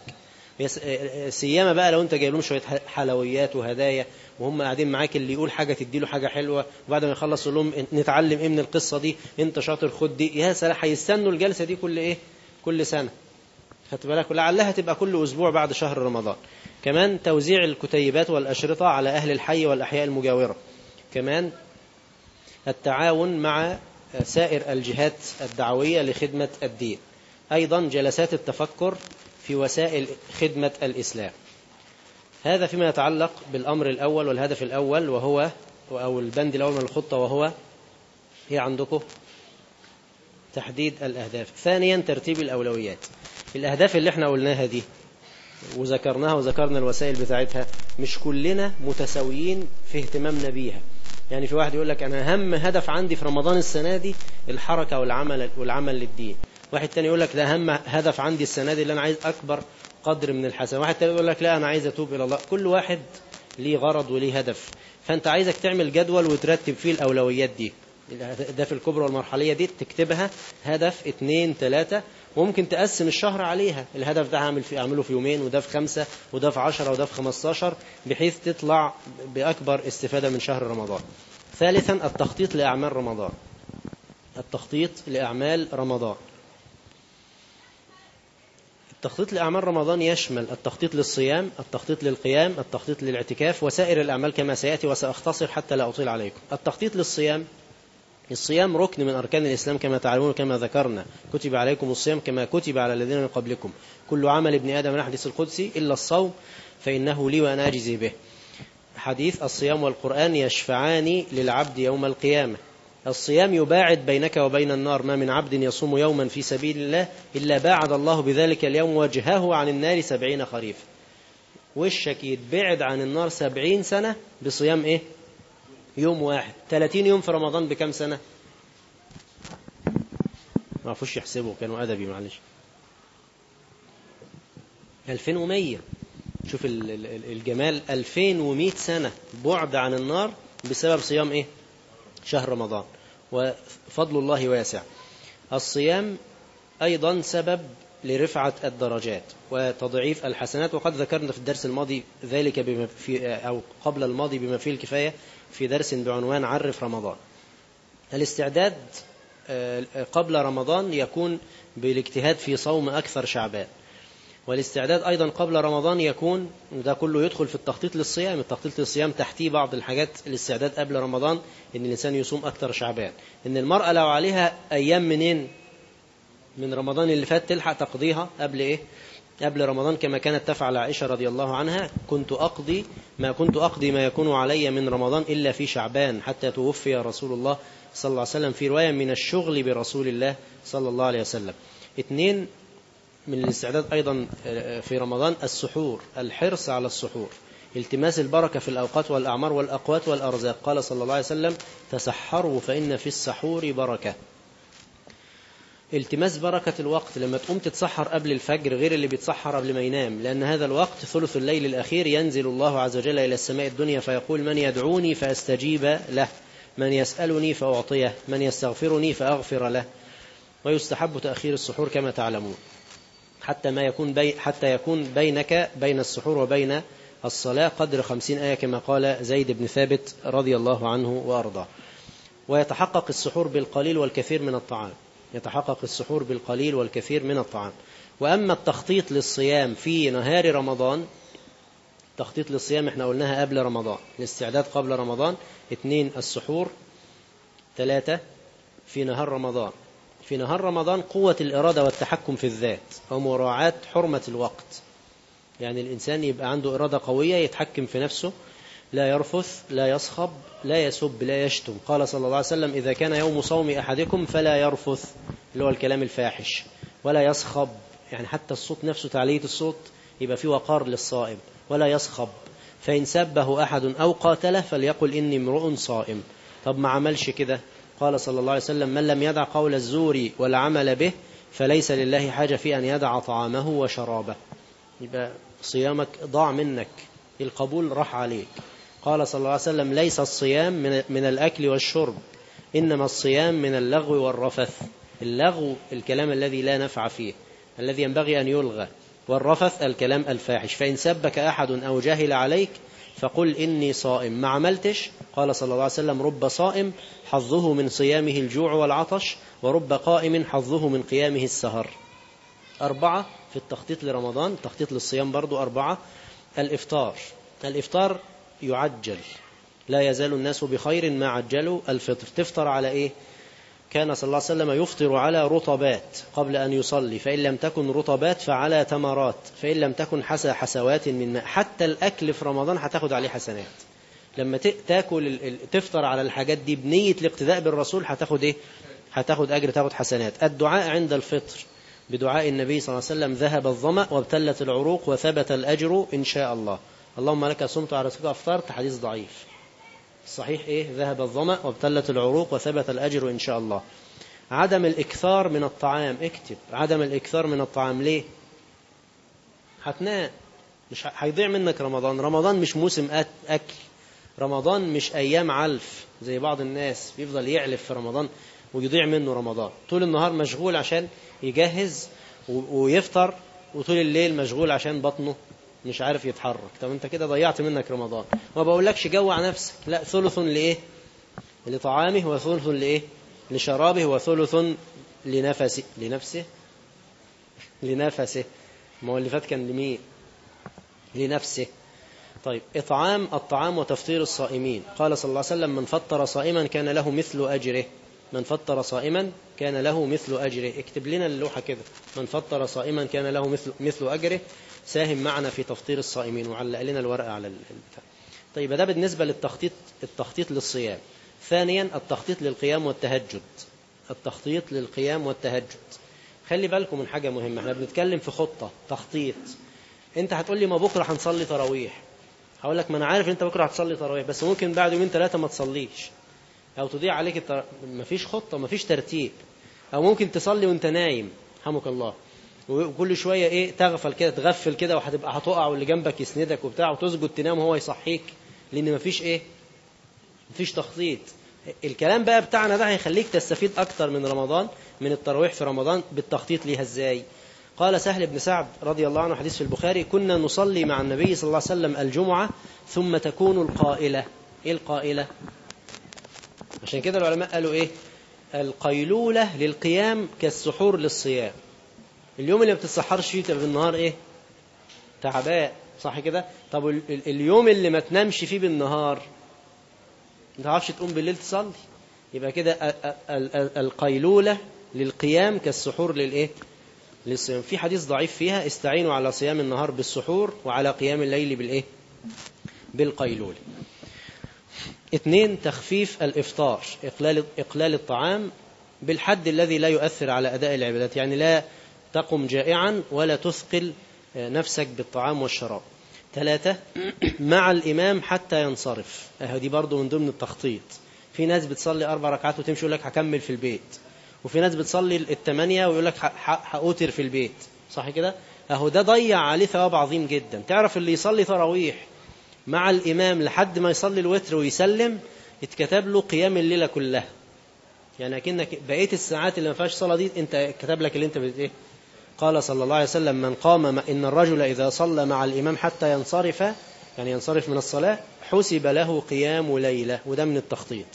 سيما بقى لو انت جايب لهم شويه حلويات وهدايا وهم قاعدين معاك اللي يقول حاجه تدي له حاجه حلوه وبعد ما يخلص يقول لهم نتعلم ايه من القصه دي انت شاطر خد دي يا سلام هيستنوا الجلسه دي كل ايه كل سنه خدت بالك ولعلها تبقى كل اسبوع بعد شهر رمضان كمان توزيع الكتيبات والاشرطه على اهل الحي والاحياء المجاوره كمان التعاون مع سائر الجهات الدعويه لخدمه الدين ايضا جلسات التفكر في وسائل خدمة الإسلام هذا فيما يتعلق بالأمر الأول والهدف الأول وهو أو البند الأول من الخطة وهو هي عندكم تحديد الأهداف ثانيا ترتيب الأولويات الأهداف اللي احنا قلناها دي وذكرناها وذكرنا الوسائل بتاعتها مش كلنا متساويين في اهتمامنا بيها يعني في واحد يقول لك أنا أهم هدف عندي في رمضان السنة دي الحركة والعمل والعمل للدين واحد تاني يقول لك ده أهم هدف عندي السنة دي اللي أنا عايز أكبر قدر من الحسن واحد تاني يقول لك لا أنا عايز أتوب إلى الله كل واحد ليه غرض وليه هدف فأنت عايزك تعمل جدول وترتب فيه الأولويات دي الأهداف الكبرى والمرحلية دي تكتبها هدف اتنين تلاتة وممكن تقسم الشهر عليها الهدف ده هعمل في أعمله في يومين وده في خمسة وده في عشرة وده في خمستاشر بحيث تطلع بأكبر استفادة من شهر رمضان ثالثا التخطيط لأعمال رمضان التخطيط لأعمال رمضان التخطيط لأعمال رمضان يشمل التخطيط للصيام التخطيط للقيام التخطيط للاعتكاف وسائر الأعمال كما سيأتي وسأختصر حتى لا أطيل عليكم التخطيط للصيام الصيام ركن من أركان الإسلام كما تعلمون كما ذكرنا كتب عليكم الصيام كما كتب على الذين من قبلكم كل عمل ابن آدم من الحديث القدسي إلا الصوم فإنه لي وأنا أجزي به حديث الصيام والقرآن يشفعان للعبد يوم القيامة الصيام يباعد بينك وبين النار ما من عبد يصوم يوما في سبيل الله إلا باعد الله بذلك اليوم وجهه عن النار سبعين خريف وشك يتبعد عن النار سبعين سنة بصيام إيه يوم واحد 30 يوم في رمضان بكم سنة ما عرفوش يحسبوا كانوا أدبي معلش 2100 شوف الجمال 2100 سنة بعد عن النار بسبب صيام إيه شهر رمضان وفضل الله واسع الصيام أيضا سبب لرفعة الدرجات وتضعيف الحسنات وقد ذكرنا في الدرس الماضي ذلك بما في أو قبل الماضي بما فيه الكفاية في درس بعنوان عرف رمضان الاستعداد قبل رمضان يكون بالاجتهاد في صوم أكثر شعبان والاستعداد أيضا قبل رمضان يكون ده كله يدخل في التخطيط للصيام التخطيط للصيام تحتيه بعض الحاجات الاستعداد قبل رمضان إن الإنسان يصوم أكثر شعبان إن المرأة لو عليها أيام منين من رمضان اللي فات تلحق تقضيها قبل إيه قبل رمضان كما كانت تفعل عائشة رضي الله عنها كنت أقضي ما كنت أقضي ما يكون علي من رمضان إلا في شعبان حتى توفي رسول الله صلى الله عليه وسلم في رواية من الشغل برسول الله صلى الله عليه وسلم اثنين من الاستعداد أيضا في رمضان السحور الحرص على السحور التماس البركة في الأوقات والأعمار والأقوات والأرزاق قال صلى الله عليه وسلم تسحروا فإن في السحور بركة التماس بركة الوقت لما تقوم تتسحر قبل الفجر غير اللي بيتسحر قبل ما ينام لأن هذا الوقت ثلث الليل الأخير ينزل الله عز وجل إلى السماء الدنيا فيقول من يدعوني فأستجيب له من يسألني فأعطيه من يستغفرني فأغفر له ويستحب تأخير السحور كما تعلمون حتى ما يكون بي حتى يكون بينك بين السحور وبين الصلاة قدر خمسين آية كما قال زيد بن ثابت رضي الله عنه وأرضاه ويتحقق السحور بالقليل والكثير من الطعام يتحقق السحور بالقليل والكثير من الطعام وأما التخطيط للصيام في نهار رمضان تخطيط للصيام احنا قلناها قبل رمضان الاستعداد قبل رمضان اثنين السحور ثلاثة في نهار رمضان في نهار رمضان قوة الإرادة والتحكم في الذات أو مراعاة حرمة الوقت يعني الإنسان يبقى عنده إرادة قوية يتحكم في نفسه لا يرفث لا يصخب لا يسب لا يشتم قال صلى الله عليه وسلم إذا كان يوم صوم أحدكم فلا يرفث اللي هو الكلام الفاحش ولا يصخب يعني حتى الصوت نفسه تعلية الصوت يبقى فيه وقار للصائم ولا يصخب فإن سبه أحد أو قاتله فليقل إني امرؤ صائم طب ما عملش كده قال صلى الله عليه وسلم من لم يدع قول الزور والعمل به فليس لله حاجة في أن يدع طعامه وشرابه يبقى صيامك ضاع منك القبول راح عليك قال صلى الله عليه وسلم ليس الصيام من, من الأكل والشرب إنما الصيام من اللغو والرفث اللغو الكلام الذي لا نفع فيه الذي ينبغي أن يلغى والرفث الكلام الفاحش فإن سبك أحد أو جاهل عليك فقل إني صائم ما عملتش قال صلى الله عليه وسلم رب صائم حظه من صيامه الجوع والعطش ورب قائم حظه من قيامه السهر أربعة في التخطيط لرمضان التخطيط للصيام برضو أربعة الإفطار الإفطار يعجل لا يزال الناس بخير ما عجلوا الفطر تفطر على إيه كان صلى الله عليه وسلم يفطر على رطبات قبل أن يصلي فإن لم تكن رطبات فعلى تمرات فإن لم تكن حسى حسوات من ماء حتى الأكل في رمضان هتاخد عليه حسنات لما تاكل تفطر على الحاجات دي بنية الاقتداء بالرسول هتاخد ايه هتاخد أجر تاخد حسنات الدعاء عند الفطر بدعاء النبي صلى الله عليه وسلم ذهب الظمأ وابتلت العروق وثبت الأجر إن شاء الله اللهم لك صمت على رزقك أفطرت حديث ضعيف صحيح إيه ذهب الظمأ وابتلت العروق وثبت الأجر إن شاء الله عدم الإكثار من الطعام اكتب عدم الإكثار من الطعام ليه هتنام مش هيضيع منك رمضان رمضان مش موسم أكل رمضان مش أيام علف زي بعض الناس بيفضل يعلف في رمضان ويضيع منه رمضان طول النهار مشغول عشان يجهز ويفطر وطول الليل مشغول عشان بطنه مش عارف يتحرك طب انت كده ضيعت منك رمضان ما بقولكش جوع نفسك لا ثلث لإيه لطعامه وثلث لإيه لشرابه وثلث لنفسه لنفسه لنفسه ما هو اللي فات كان لمين لنفسه طيب إطعام الطعام وتفطير الصائمين قال صلى الله عليه وسلم من فطر صائما كان له مثل أجره من فطر صائما كان له مثل أجره اكتب لنا اللوحة كده من فطر صائما كان له مثل, مثل أجره ساهم معنا في تفطير الصائمين وعلق لنا الورقة على البتاع طيب ده بالنسبة للتخطيط التخطيط للصيام ثانيا التخطيط للقيام والتهجد التخطيط للقيام والتهجد خلي بالكم من حاجة مهمة احنا بنتكلم في خطة تخطيط انت هتقول لي ما بكرة هنصلي تراويح هقول لك ما انا عارف انت بكرة هتصلي تراويح بس ممكن بعد يومين ثلاثة ما تصليش او تضيع عليك التر... مفيش خطة مفيش ترتيب او ممكن تصلي وانت نايم حمك الله وكل شوية ايه تغفل كده تغفل كده وهتبقى هتقع واللي جنبك يسندك وبتاع وتسجد تنام وهو يصحيك لان مفيش ايه مفيش تخطيط الكلام بقى بتاعنا ده هيخليك تستفيد اكتر من رمضان من التراويح في رمضان بالتخطيط ليها ازاي قال سهل بن سعد رضي الله عنه حديث في البخاري كنا نصلي مع النبي صلى الله عليه وسلم الجمعة ثم تكون القائلة ايه القائلة عشان كده العلماء قالوا ايه القيلولة للقيام كالسحور للصيام اليوم اللي ما بتتسحرش فيه تبقى بالنهار ايه تعباء صح كده طب ال- ال- اليوم اللي ما تنامش فيه بالنهار ما تعرفش تقوم بالليل تصلي يبقى كده ال- ال- ال- القيلولة للقيام كالسحور للإيه للصيام في حديث ضعيف فيها استعينوا على صيام النهار بالسحور وعلى قيام الليل بالإيه بالقيلولة اثنين تخفيف الإفطار إقلال, إقلال الطعام بالحد الذي لا يؤثر على أداء العبادات يعني لا تقم جائعا ولا تثقل نفسك بالطعام والشراب ثلاثة مع الإمام حتى ينصرف دي برضو من ضمن التخطيط في ناس بتصلي أربع ركعات وتمشي يقول لك هكمل في البيت وفي ناس بتصلي الثمانية ويقول لك هأوتر في البيت صح كده أهو ده ضيع عليه ثواب عظيم جدا تعرف اللي يصلي تراويح مع الإمام لحد ما يصلي الوتر ويسلم اتكتب له قيام الليلة كلها يعني أكنك بقية الساعات اللي ما فيهاش صلاة دي أنت كتب لك اللي أنت بت إيه قال صلى الله عليه وسلم من قام مع إن الرجل إذا صلى مع الإمام حتى ينصرف يعني ينصرف من الصلاة حسب له قيام ليلة وده من التخطيط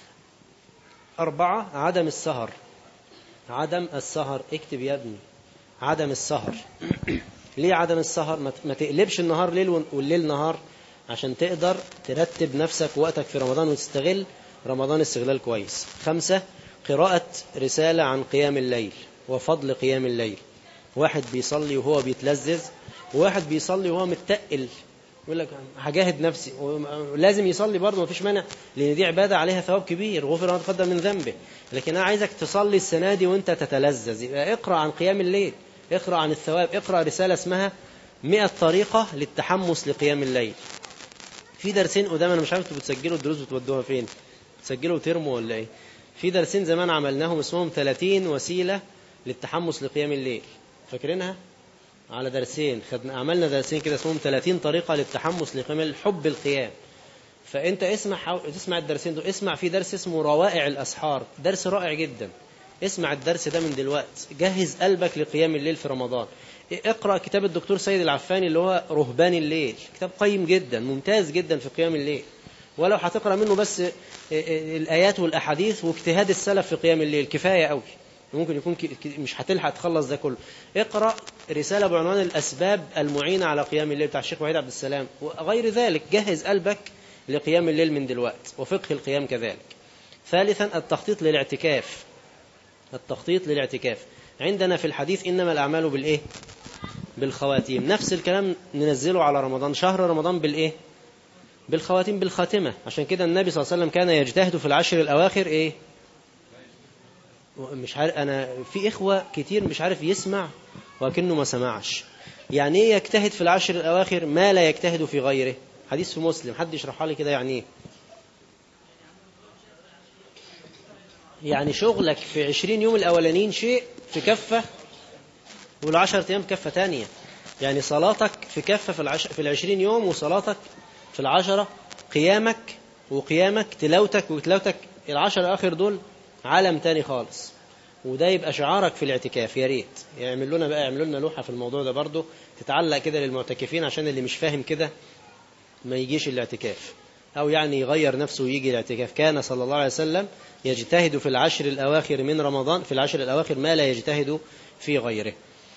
أربعة عدم السهر عدم السهر اكتب يا ابني عدم السهر ليه عدم السهر ما تقلبش النهار ليل والليل نهار عشان تقدر ترتب نفسك وقتك في رمضان وتستغل رمضان استغلال كويس خمسة قراءة رسالة عن قيام الليل وفضل قيام الليل واحد بيصلي وهو بيتلذذ وواحد بيصلي وهو متقل يقول لك هجاهد نفسي لازم يصلي برضه مفيش مانع لان دي عباده عليها ثواب كبير غفر ما تقدم من ذنبه لكن انا عايزك تصلي السنه دي وانت تتلذذ يبقى اقرا عن قيام الليل اقرا عن الثواب اقرا رساله اسمها 100 طريقه للتحمس لقيام الليل في درسين قدام انا مش عارف انتوا بتسجلوا الدروس بتودوها فين تسجلوا ترموا ولا ايه في درسين زمان عملناهم اسمهم 30 وسيله للتحمس لقيام الليل فاكرينها على درسين خدنا عملنا درسين كده اسمهم 30 طريقه للتحمس لقيام الحب القيام فانت اسمع حو... اسمع الدرسين دول اسمع في درس اسمه روائع الاسحار درس رائع جدا اسمع الدرس ده من دلوقتي جهز قلبك لقيام الليل في رمضان اقرا كتاب الدكتور سيد العفاني اللي هو رهبان الليل كتاب قيم جدا ممتاز جدا في قيام الليل ولو هتقرا منه بس الايات والاحاديث واجتهاد السلف في قيام الليل كفايه قوي ممكن يكون مش هتلحق تخلص ده كله اقرا رساله بعنوان الاسباب المعينه على قيام الليل بتاع الشيخ وحيد عبد السلام وغير ذلك جهز قلبك لقيام الليل من دلوقتي وفقه القيام كذلك ثالثا التخطيط للاعتكاف التخطيط للاعتكاف عندنا في الحديث انما الاعمال بالايه بالخواتيم نفس الكلام ننزله على رمضان شهر رمضان بالايه بالخواتيم بالخاتمه عشان كده النبي صلى الله عليه وسلم كان يجتهد في العشر الاواخر ايه مش عارف انا في اخوه كتير مش عارف يسمع ولكنه ما سمعش يعني ايه يجتهد في العشر الاواخر ما لا يجتهد في غيره حديث في مسلم حد يشرحها لي كده يعني ايه يعني شغلك في عشرين يوم الاولانيين شيء في كفه والعشرة ايام كفه تانية يعني صلاتك في كفه في العشر في العشرين يوم وصلاتك في العشرة قيامك وقيامك تلاوتك وتلاوتك العشر الاخر دول عالم تاني خالص وده يبقى شعارك في الاعتكاف يا ريت يعمل لنا بقى يعملوا لنا لوحه في الموضوع ده برضه تتعلق كده للمعتكفين عشان اللي مش فاهم كده ما يجيش الاعتكاف او يعني يغير نفسه ويجي الاعتكاف كان صلى الله عليه وسلم يجتهد في العشر الاواخر من رمضان في العشر الاواخر ما لا يجتهد في غيره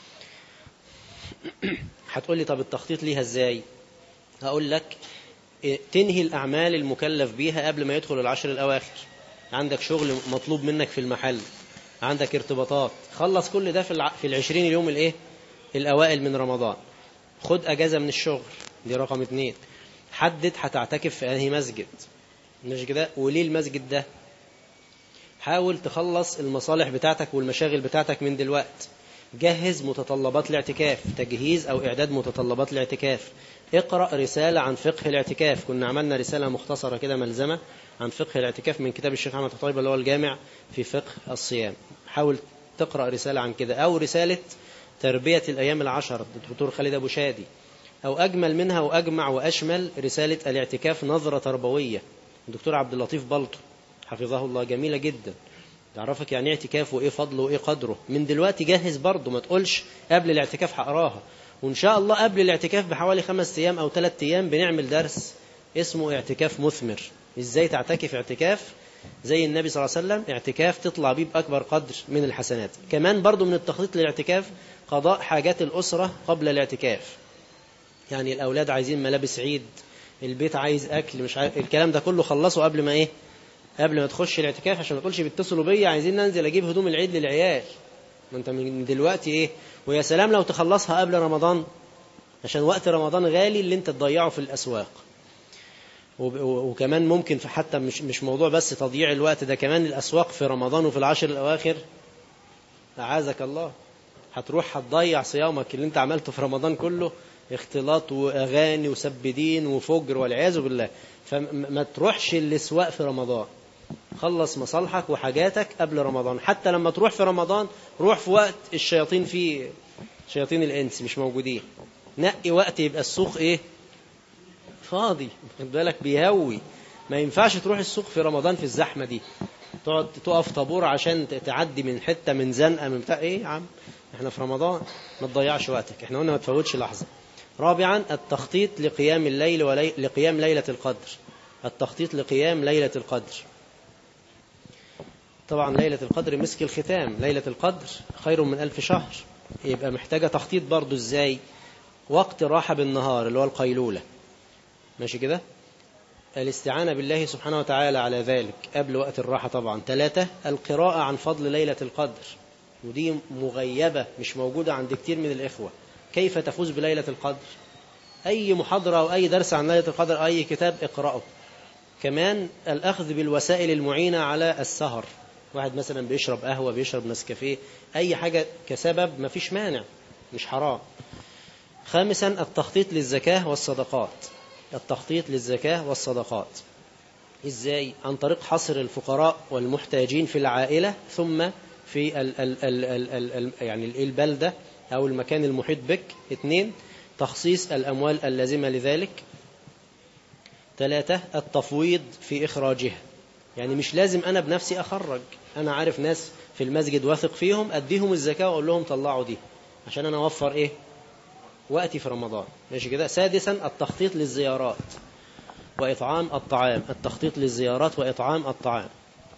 هتقول لي طب التخطيط ليها ازاي هقول لك تنهي الاعمال المكلف بيها قبل ما يدخل العشر الاواخر عندك شغل مطلوب منك في المحل عندك ارتباطات خلص كل ده في الع... في العشرين يوم الايه الاوائل من رمضان خد اجازه من الشغل دي رقم اتنين حدد هتعتكف في انهي مسجد مش كده وليه المسجد ده حاول تخلص المصالح بتاعتك والمشاغل بتاعتك من دلوقت جهز متطلبات الاعتكاف تجهيز او اعداد متطلبات الاعتكاف اقرا رساله عن فقه الاعتكاف كنا عملنا رساله مختصره كده ملزمه عن فقه الاعتكاف من كتاب الشيخ احمد الطيب اللي هو الجامع في فقه الصيام حاول تقرا رساله عن كده او رساله تربيه الايام العشر الدكتور خالد ابو شادي او اجمل منها واجمع واشمل رساله الاعتكاف نظره تربويه الدكتور عبد اللطيف بلطو حفظه الله جميله جدا تعرفك يعني اعتكاف وايه فضله وايه قدره من دلوقتي جهز برضه ما تقولش قبل الاعتكاف هقراها وان شاء الله قبل الاعتكاف بحوالي خمس ايام او ثلاث ايام بنعمل درس اسمه اعتكاف مثمر ازاي تعتكف اعتكاف زي النبي صلى الله عليه وسلم اعتكاف تطلع بيه بأكبر قدر من الحسنات كمان برضو من التخطيط للاعتكاف قضاء حاجات الأسرة قبل الاعتكاف يعني الأولاد عايزين ملابس عيد البيت عايز أكل مش عارف الكلام ده كله خلصه قبل ما إيه قبل ما تخش الاعتكاف عشان ما تقولش بيتصلوا بيا عايزين ننزل أجيب هدوم العيد للعيال ما أنت من دلوقتي إيه ويا سلام لو تخلصها قبل رمضان عشان وقت رمضان غالي اللي أنت تضيعه في الأسواق وكمان ممكن في حتى مش مش موضوع بس تضييع الوقت ده كمان الأسواق في رمضان وفي العشر الأواخر أعاذك الله هتروح هتضيع صيامك اللي انت عملته في رمضان كله اختلاط واغاني وسبدين وفجر والعياذ بالله فما تروحش الاسواق في رمضان خلص مصالحك وحاجاتك قبل رمضان حتى لما تروح في رمضان روح في وقت الشياطين فيه شياطين الانس مش موجودين نقي وقت يبقى السوق ايه فاضي خد بالك بيهوي ما ينفعش تروح السوق في رمضان في الزحمه دي تقعد تقف طابور عشان تعدي من حته من زنقه من بتاع ايه يا عم احنا في رمضان ما تضيعش وقتك احنا قلنا ما تفوتش لحظه رابعا التخطيط لقيام الليل ولي... لقيام ليله القدر التخطيط لقيام ليله القدر طبعا ليله القدر مسك الختام ليله القدر خير من ألف شهر يبقى محتاجه تخطيط برضو ازاي وقت راحه بالنهار اللي هو القيلوله ماشي كده الاستعانة بالله سبحانه وتعالى على ذلك قبل وقت الراحة طبعا ثلاثة القراءة عن فضل ليلة القدر ودي مغيبة مش موجودة عند كتير من الإخوة كيف تفوز بليلة القدر أي محاضرة أو أي درس عن ليلة القدر أو أي كتاب اقرأه كمان الأخذ بالوسائل المعينة على السهر واحد مثلا بيشرب قهوة بيشرب نسكافيه أي حاجة كسبب ما فيش مانع مش حرام خامسا التخطيط للزكاة والصدقات التخطيط للزكاة والصدقات إزاي؟ عن طريق حصر الفقراء والمحتاجين في العائلة ثم في ال ال ال ال ال ال يعني البلدة أو المكان المحيط بك اثنين تخصيص الأموال اللازمة لذلك ثلاثة التفويض في إخراجها يعني مش لازم أنا بنفسي أخرج أنا عارف ناس في المسجد واثق فيهم أديهم الزكاة وأقول لهم طلعوا دي عشان أنا أوفر إيه وقتي في رمضان ماشي كده سادسا التخطيط للزيارات وإطعام الطعام التخطيط للزيارات وإطعام الطعام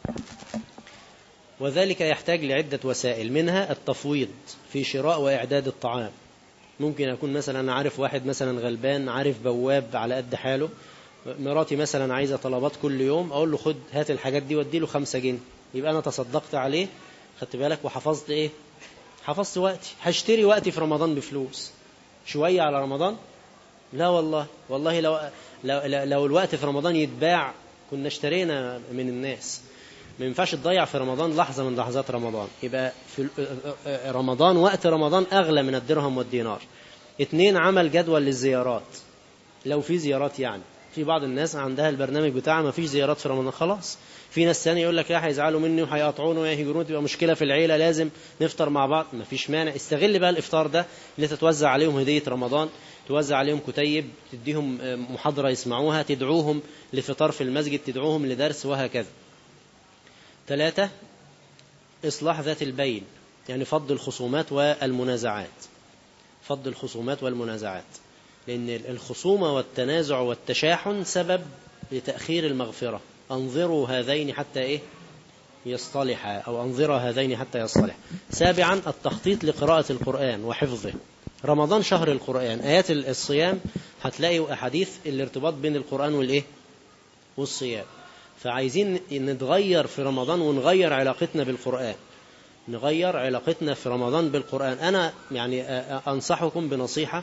وذلك يحتاج لعدة وسائل منها التفويض في شراء وإعداد الطعام ممكن أكون مثلا أنا عارف واحد مثلا غلبان عارف بواب على قد حاله مراتي مثلا عايزة طلبات كل يوم أقول له خد هات الحاجات دي وادي له خمسة جنيه يبقى أنا تصدقت عليه خدت بالك وحفظت إيه حفظت وقتي هشتري وقتي في رمضان بفلوس شوية على رمضان لا والله والله لو, لو, لو الوقت في رمضان يتباع كنا اشترينا من الناس ما ينفعش تضيع في رمضان لحظة من لحظات رمضان يبقى في رمضان وقت رمضان أغلى من الدرهم والدينار اتنين عمل جدول للزيارات لو في زيارات يعني في بعض الناس عندها البرنامج بتاعها ما فيش زيارات في رمضان خلاص في ناس ثانيه يقول لك يا هيزعلوا مني وهيقطعوني ويهجروني تبقى مشكله في العيله لازم نفطر مع بعض ما فيش مانع استغل بقى الافطار ده اللي تتوزع عليهم هديه رمضان توزع عليهم كتيب تديهم محاضره يسمعوها تدعوهم لفطار في المسجد تدعوهم لدرس وهكذا ثلاثة إصلاح ذات البين يعني فض الخصومات والمنازعات فض الخصومات والمنازعات لأن الخصومة والتنازع والتشاحن سبب لتأخير المغفرة أنظروا هذين حتى إيه يصطلحا أو أنظر هذين حتى يصطلح سابعا التخطيط لقراءة القرآن وحفظه رمضان شهر القرآن آيات الصيام هتلاقي أحاديث الارتباط بين القرآن والإيه والصيام فعايزين نتغير في رمضان ونغير علاقتنا بالقرآن نغير علاقتنا في رمضان بالقرآن أنا يعني أنصحكم بنصيحة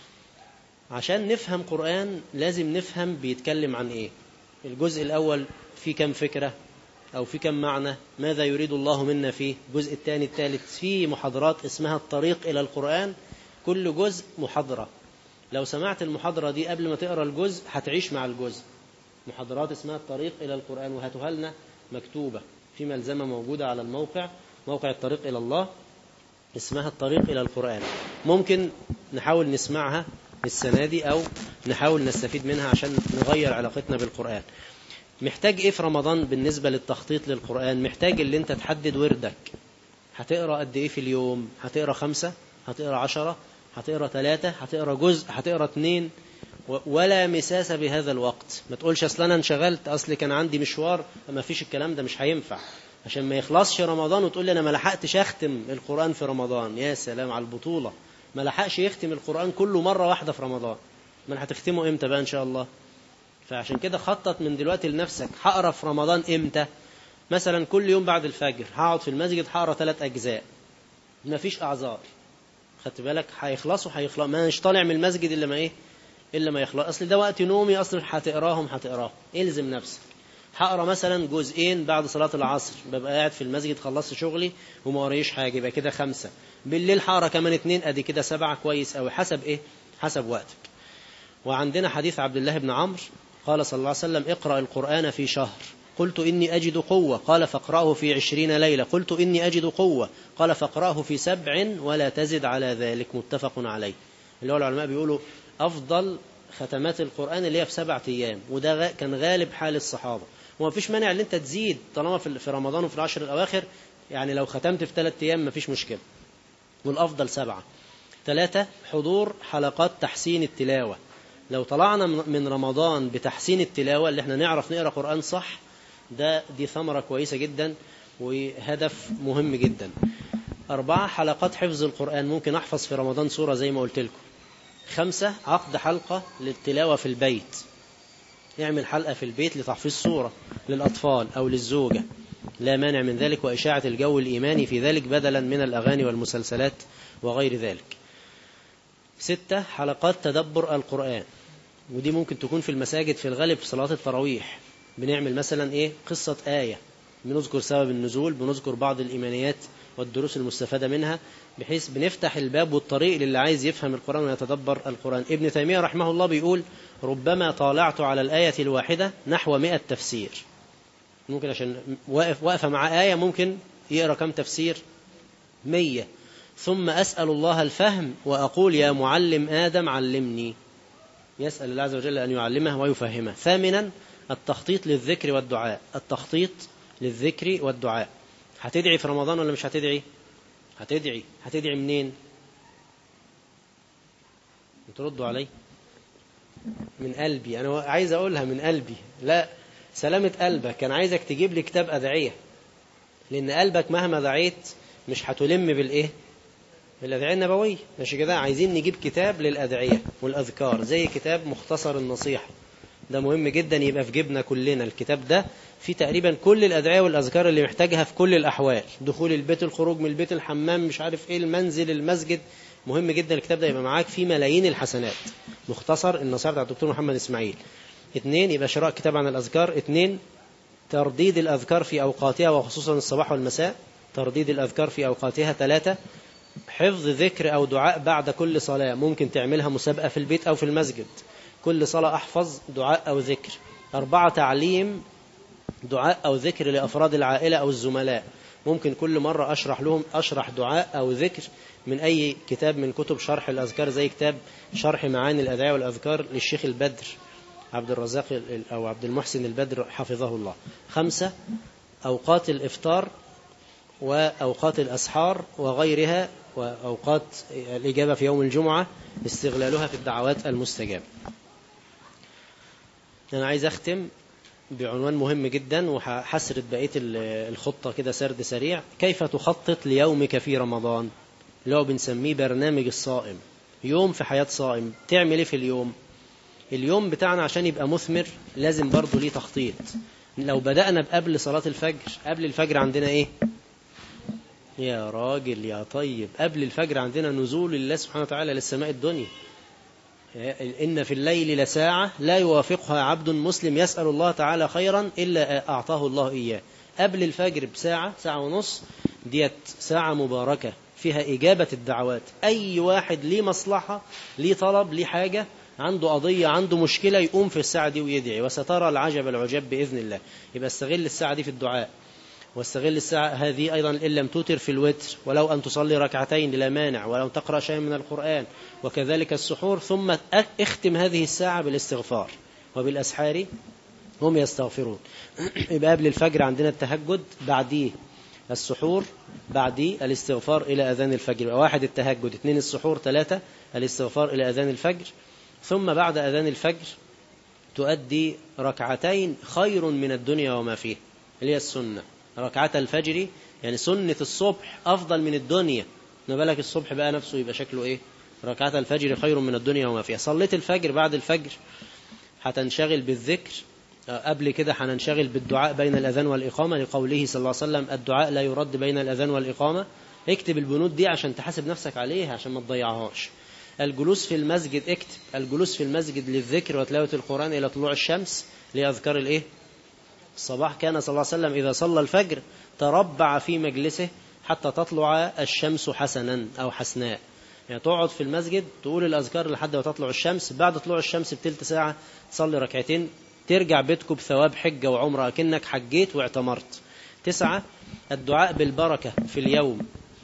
عشان نفهم قرآن لازم نفهم بيتكلم عن إيه الجزء الأول فيه كم فكرة أو في كم معنى ماذا يريد الله منا فيه الجزء الثاني الثالث في محاضرات اسمها الطريق إلى القرآن كل جزء محاضرة لو سمعت المحاضرة دي قبل ما تقرأ الجزء هتعيش مع الجزء محاضرات اسمها الطريق إلى القرآن وهاتوها لنا مكتوبة في ملزمة موجودة على الموقع موقع الطريق إلى الله اسمها الطريق إلى القرآن ممكن نحاول نسمعها السنة دي أو نحاول نستفيد منها عشان نغير علاقتنا بالقرآن محتاج إيه في رمضان بالنسبة للتخطيط للقرآن محتاج اللي أنت تحدد وردك هتقرأ قد إيه في اليوم هتقرأ خمسة هتقرأ عشرة هتقرأ ثلاثة هتقرأ جزء هتقرأ اثنين ولا مساس بهذا الوقت ما تقولش اصل انا انشغلت اصل كان عندي مشوار ما فيش الكلام ده مش هينفع عشان ما يخلصش رمضان وتقول لي انا ما لحقتش اختم القران في رمضان يا سلام على البطوله ما لحقش يختم القران كله مره واحده في رمضان من هتختمه امتى بقى ان شاء الله فعشان كده خطط من دلوقتي لنفسك هقرا في رمضان امتى مثلا كل يوم بعد الفجر هقعد في المسجد هقرا ثلاث اجزاء مفيش اعذار خدت بالك هيخلصوا هيخلص ما مش طالع من المسجد الا ما ايه الا ما يخلص اصل ده وقت نومي اصل هتقراهم هتقراهم الزم نفسك هقرا مثلا جزئين بعد صلاه العصر ببقى قاعد في المسجد خلصت شغلي وما قريش حاجه يبقى كده خمسه بالليل هقرا كمان اتنين ادي كده سبعه كويس قوي حسب ايه حسب وقتك وعندنا حديث عبد الله بن عمرو قال صلى الله عليه وسلم اقرا القران في شهر قلت إني أجد قوة قال فاقرأه في عشرين ليلة قلت إني أجد قوة قال فاقرأه في سبع ولا تزد على ذلك متفق عليه اللي هو العلماء بيقولوا أفضل ختمات القرآن اللي هي في سبعة أيام وده كان غالب حال الصحابة وما فيش مانع ان انت تزيد طالما في رمضان وفي العشر الأواخر يعني لو ختمت في ثلاثة أيام ما فيش مشكلة والأفضل سبعة ثلاثة حضور حلقات تحسين التلاوة لو طلعنا من رمضان بتحسين التلاوة اللي احنا نعرف نقرأ قرآن صح ده دي ثمرة كويسة جدا وهدف مهم جدا أربعة حلقات حفظ القرآن ممكن أحفظ في رمضان سورة زي ما قلت لكم خمسة عقد حلقة للتلاوة في البيت يعمل حلقة في البيت لتحفيظ سورة للأطفال أو للزوجة لا مانع من ذلك وإشاعة الجو الإيماني في ذلك بدلا من الأغاني والمسلسلات وغير ذلك ستة حلقات تدبر القرآن ودي ممكن تكون في المساجد في الغالب في صلاة التراويح بنعمل مثلا ايه قصة آية بنذكر سبب النزول بنذكر بعض الإيمانيات والدروس المستفادة منها بحيث بنفتح الباب والطريق للي عايز يفهم القرآن ويتدبر القرآن ابن تيمية رحمه الله بيقول ربما طالعت على الآية الواحدة نحو مئة تفسير ممكن عشان واقف واقفة مع آية ممكن يقرأ كم تفسير مية ثم أسأل الله الفهم وأقول يا معلم آدم علمني يسأل الله عز وجل أن يعلمه ويفهمه ثامنا التخطيط للذكر والدعاء التخطيط للذكر والدعاء هتدعي في رمضان ولا مش هتدعي هتدعي هتدعي منين تردوا علي من قلبي أنا عايز أقولها من قلبي لا سلامة قلبك كان عايزك تجيب لي كتاب أدعية لأن قلبك مهما دعيت مش هتلم بالإيه بالأدعية النبوية ماشي كده عايزين نجيب كتاب للأدعية والأذكار زي كتاب مختصر النصيحة ده مهم جدا يبقى في جيبنا كلنا الكتاب ده فيه تقريبا كل الأدعية والأذكار اللي محتاجها في كل الأحوال دخول البيت الخروج من البيت الحمام مش عارف إيه المنزل المسجد مهم جدا الكتاب ده يبقى معاك فيه ملايين الحسنات مختصر النصيحة بتاع الدكتور محمد إسماعيل اثنين يبقى شراء كتاب عن الأذكار اثنين ترديد الأذكار في أوقاتها وخصوصا الصباح والمساء ترديد الأذكار في أوقاتها ثلاثة حفظ ذكر أو دعاء بعد كل صلاة ممكن تعملها مسابقة في البيت أو في المسجد كل صلاة أحفظ دعاء أو ذكر أربعة تعليم دعاء أو ذكر لأفراد العائلة أو الزملاء ممكن كل مرة أشرح لهم أشرح دعاء أو ذكر من أي كتاب من كتب شرح الأذكار زي كتاب شرح معاني الأدعية والأذكار للشيخ البدر عبد الرزاق أو عبد المحسن البدر حفظه الله خمسة أوقات الإفطار وأوقات الأسحار وغيرها وأوقات الإجابة في يوم الجمعة استغلالها في الدعوات المستجابة أنا عايز أختم بعنوان مهم جدا وحسرت بقية الخطة كده سرد سريع كيف تخطط ليومك في رمضان اللي هو بنسميه برنامج الصائم يوم في حياة صائم تعمل ايه في اليوم اليوم بتاعنا عشان يبقى مثمر لازم برضه ليه تخطيط لو بدأنا قبل صلاة الفجر قبل الفجر عندنا ايه يا راجل يا طيب قبل الفجر عندنا نزول الله سبحانه وتعالى للسماء الدنيا إن في الليل لساعة لا يوافقها عبد مسلم يسأل الله تعالى خيرا إلا أعطاه الله إياه قبل الفجر بساعة ساعة ونص ديت ساعة مباركة فيها إجابة الدعوات أي واحد ليه مصلحة ليه طلب ليه حاجة عنده قضية عنده مشكلة يقوم في الساعة دي ويدعي وسترى العجب العجاب بإذن الله يبقى استغل الساعة دي في الدعاء واستغل الساعة هذه أيضا إن لم توتر في الوتر ولو أن تصلي ركعتين لا مانع ولو تقرأ شيئا من القرآن وكذلك السحور ثم اختم هذه الساعة بالاستغفار وبالأسحار هم يستغفرون يبقى قبل الفجر عندنا التهجد بعديه السحور بعديه الاستغفار إلى أذان الفجر واحد التهجد اثنين السحور ثلاثة الاستغفار إلى أذان الفجر ثم بعد أذان الفجر تؤدي ركعتين خير من الدنيا وما فيه اللي هي السنة ركعة الفجر يعني سنة الصبح أفضل من الدنيا ما بالك الصبح بقى نفسه يبقى شكله إيه ركعات الفجر خير من الدنيا وما فيها صليت الفجر بعد الفجر هتنشغل بالذكر قبل كده هننشغل بالدعاء بين الأذان والإقامة لقوله صلى الله عليه وسلم الدعاء لا يرد بين الأذان والإقامة اكتب البنود دي عشان تحاسب نفسك عليها عشان ما تضيعهاش الجلوس في المسجد اكتب الجلوس في المسجد للذكر وتلاوة القرآن إلى طلوع الشمس لأذكار الإيه الصباح كان صلى الله عليه وسلم إذا صلى الفجر تربع في مجلسه حتى تطلع الشمس حسنا أو حسناء يعني تقعد في المسجد تقول الأذكار لحد ما تطلع الشمس بعد طلوع الشمس بتلت ساعة تصلي ركعتين ترجع بيتكم بثواب حجة وعمرة أكنك حجيت واعتمرت تسعة الدعاء بالبركة في اليوم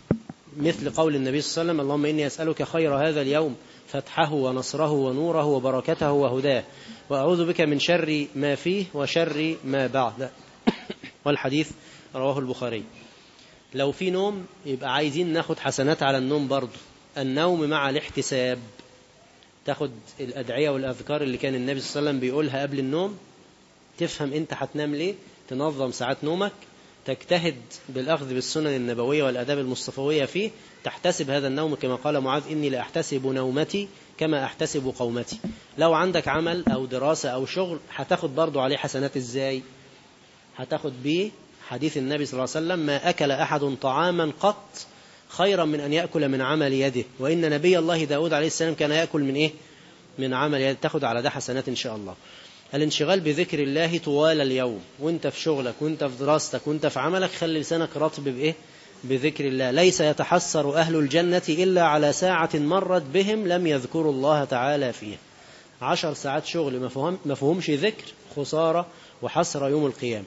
مثل قول النبي صلى الله عليه وسلم اللهم إني أسألك خير هذا اليوم فتحه ونصره ونوره وبركته وهداه وأعوذ بك من شر ما فيه وشر ما بعد والحديث رواه البخاري لو في نوم يبقى عايزين ناخد حسنات على النوم برضه النوم مع الاحتساب تاخد الأدعية والأذكار اللي كان النبي صلى الله عليه وسلم بيقولها قبل النوم تفهم انت هتنام ليه تنظم ساعات نومك تجتهد بالأخذ بالسنن النبوية والأداب المصطفوية فيه تحتسب هذا النوم كما قال معاذ إني لأحتسب نومتي كما أحتسب قومتي لو عندك عمل أو دراسة أو شغل هتاخد برضو عليه حسنات إزاي هتاخد بيه حديث النبي صلى الله عليه وسلم ما أكل أحد طعاما قط خيرا من أن يأكل من عمل يده وإن نبي الله داود عليه السلام كان يأكل من إيه من عمل يده تاخد على ده حسنات إن شاء الله الانشغال بذكر الله طوال اليوم وانت في شغلك وانت في دراستك وانت في عملك خلي لسانك رطب بإيه بذكر الله ليس يتحسر أهل الجنة إلا على ساعة مرت بهم لم يذكروا الله تعالى فيها عشر ساعات شغل مفهوم مفهومش ذكر خسارة وحسرة يوم القيامة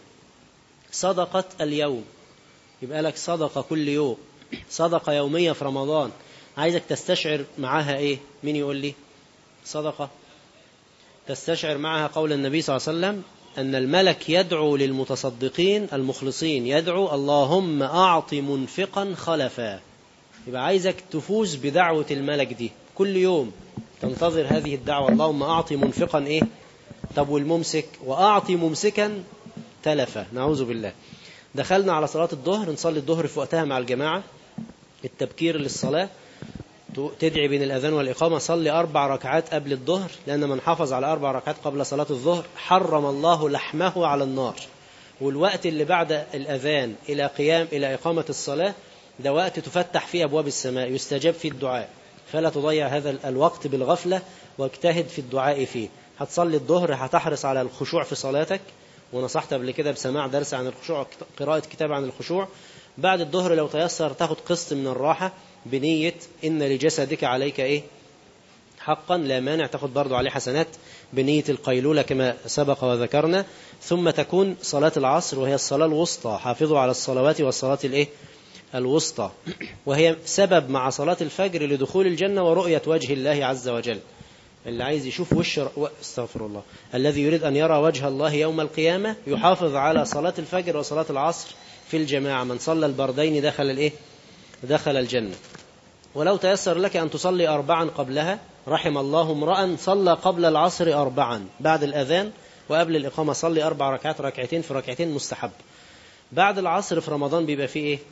صدقة اليوم يبقى لك صدقة كل يوم صدقة يومية في رمضان عايزك تستشعر معاها ايه مين يقول لي صدقة تستشعر معها قول النبي صلى الله عليه وسلم أن الملك يدعو للمتصدقين المخلصين يدعو اللهم أعط منفقا خلفا يبقى عايزك تفوز بدعوة الملك دي كل يوم تنتظر هذه الدعوة اللهم أعط منفقا إيه طب والممسك وأعطي ممسكا تلفا نعوذ بالله دخلنا على صلاة الظهر نصلي الظهر في وقتها مع الجماعة التبكير للصلاة تدعي بين الأذان والإقامة صلي أربع ركعات قبل الظهر لأن من حافظ على أربع ركعات قبل صلاة الظهر حرم الله لحمه على النار والوقت اللي بعد الأذان إلى قيام إلى إقامة الصلاة ده وقت تفتح فيه أبواب السماء يستجاب فيه الدعاء فلا تضيع هذا الوقت بالغفلة واجتهد في الدعاء فيه هتصلي الظهر هتحرص على الخشوع في صلاتك ونصحت قبل كده بسماع درس عن الخشوع قراءة كتاب عن الخشوع بعد الظهر لو تيسر تاخد قسط من الراحة بنية إن لجسدك عليك إيه حقا لا مانع تاخد برضو عليه حسنات بنية القيلولة كما سبق وذكرنا ثم تكون صلاة العصر وهي الصلاة الوسطى حافظوا على الصلوات والصلاة الإيه الوسطى وهي سبب مع صلاة الفجر لدخول الجنة ورؤية وجه الله عز وجل اللي عايز يشوف وش و... استغفر الله الذي يريد أن يرى وجه الله يوم القيامة يحافظ على صلاة الفجر وصلاة العصر في الجماعة من صلى البردين دخل الإيه دخل الجنة ولو تيسر لك أن تصلي أربعا قبلها رحم الله امرأ صلى قبل العصر أربعا بعد الأذان وقبل الإقامة صلي أربع ركعات ركعتين في ركعتين مستحب بعد العصر في رمضان بيبقى فيه إيه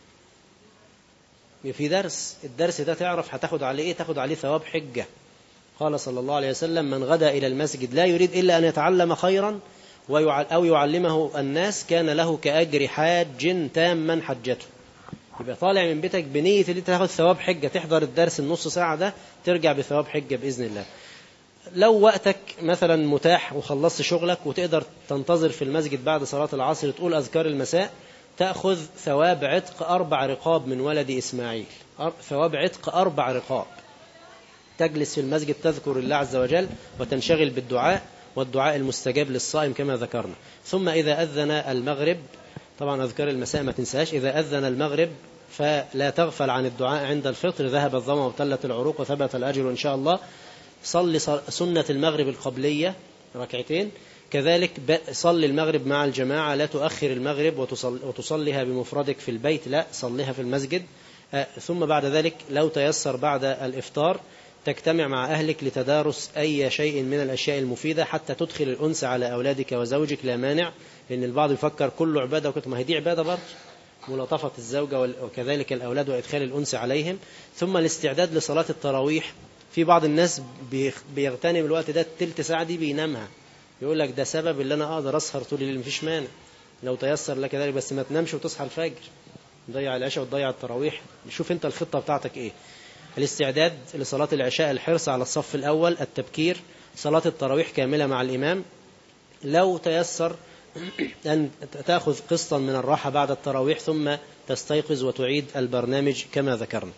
في درس الدرس ده تعرف هتاخد عليه إيه تاخد عليه ثواب حجة قال صلى الله عليه وسلم من غدا إلى المسجد لا يريد إلا أن يتعلم خيرا أو يعلمه الناس كان له كأجر حاج تاما حجته يبقى طالع من بيتك بنية اللي تاخد ثواب حجة تحضر الدرس النص ساعة ده ترجع بثواب حجة بإذن الله لو وقتك مثلا متاح وخلصت شغلك وتقدر تنتظر في المسجد بعد صلاة العصر تقول أذكار المساء تأخذ ثواب عتق أربع رقاب من ولد إسماعيل ثواب عتق أربع رقاب تجلس في المسجد تذكر الله عز وجل وتنشغل بالدعاء والدعاء المستجاب للصائم كما ذكرنا ثم إذا أذن المغرب طبعا أذكار المساء ما تنساش إذا أذن المغرب فلا تغفل عن الدعاء عند الفطر ذهب الظما وابتلت العروق وثبت الأجر إن شاء الله صل سنة المغرب القبلية ركعتين كذلك صل المغرب مع الجماعة لا تؤخر المغرب وتصل وتصليها بمفردك في البيت لا صليها في المسجد ثم بعد ذلك لو تيسر بعد الإفطار تجتمع مع أهلك لتدارس أي شيء من الأشياء المفيدة حتى تدخل الأنس على أولادك وزوجك لا مانع لأن البعض يفكر كله عبادة وكنت ما هي دي عبادة برضه ملاطفة الزوجة وكذلك الأولاد وإدخال الأنس عليهم ثم الاستعداد لصلاة التراويح في بعض الناس بيغتنم الوقت ده التلت ساعة دي بينامها يقول لك ده سبب اللي أنا أقدر أسهر طول الليل مفيش مانع لو تيسر لك ذلك بس ما تنامش وتصحى الفجر تضيع العشاء وتضيع التراويح شوف انت الخطة بتاعتك ايه الاستعداد لصلاة العشاء الحرص على الصف الأول التبكير صلاة التراويح كاملة مع الإمام لو تيسر أن تأخذ قسطا من الراحة بعد التراويح ثم تستيقظ وتعيد البرنامج كما ذكرنا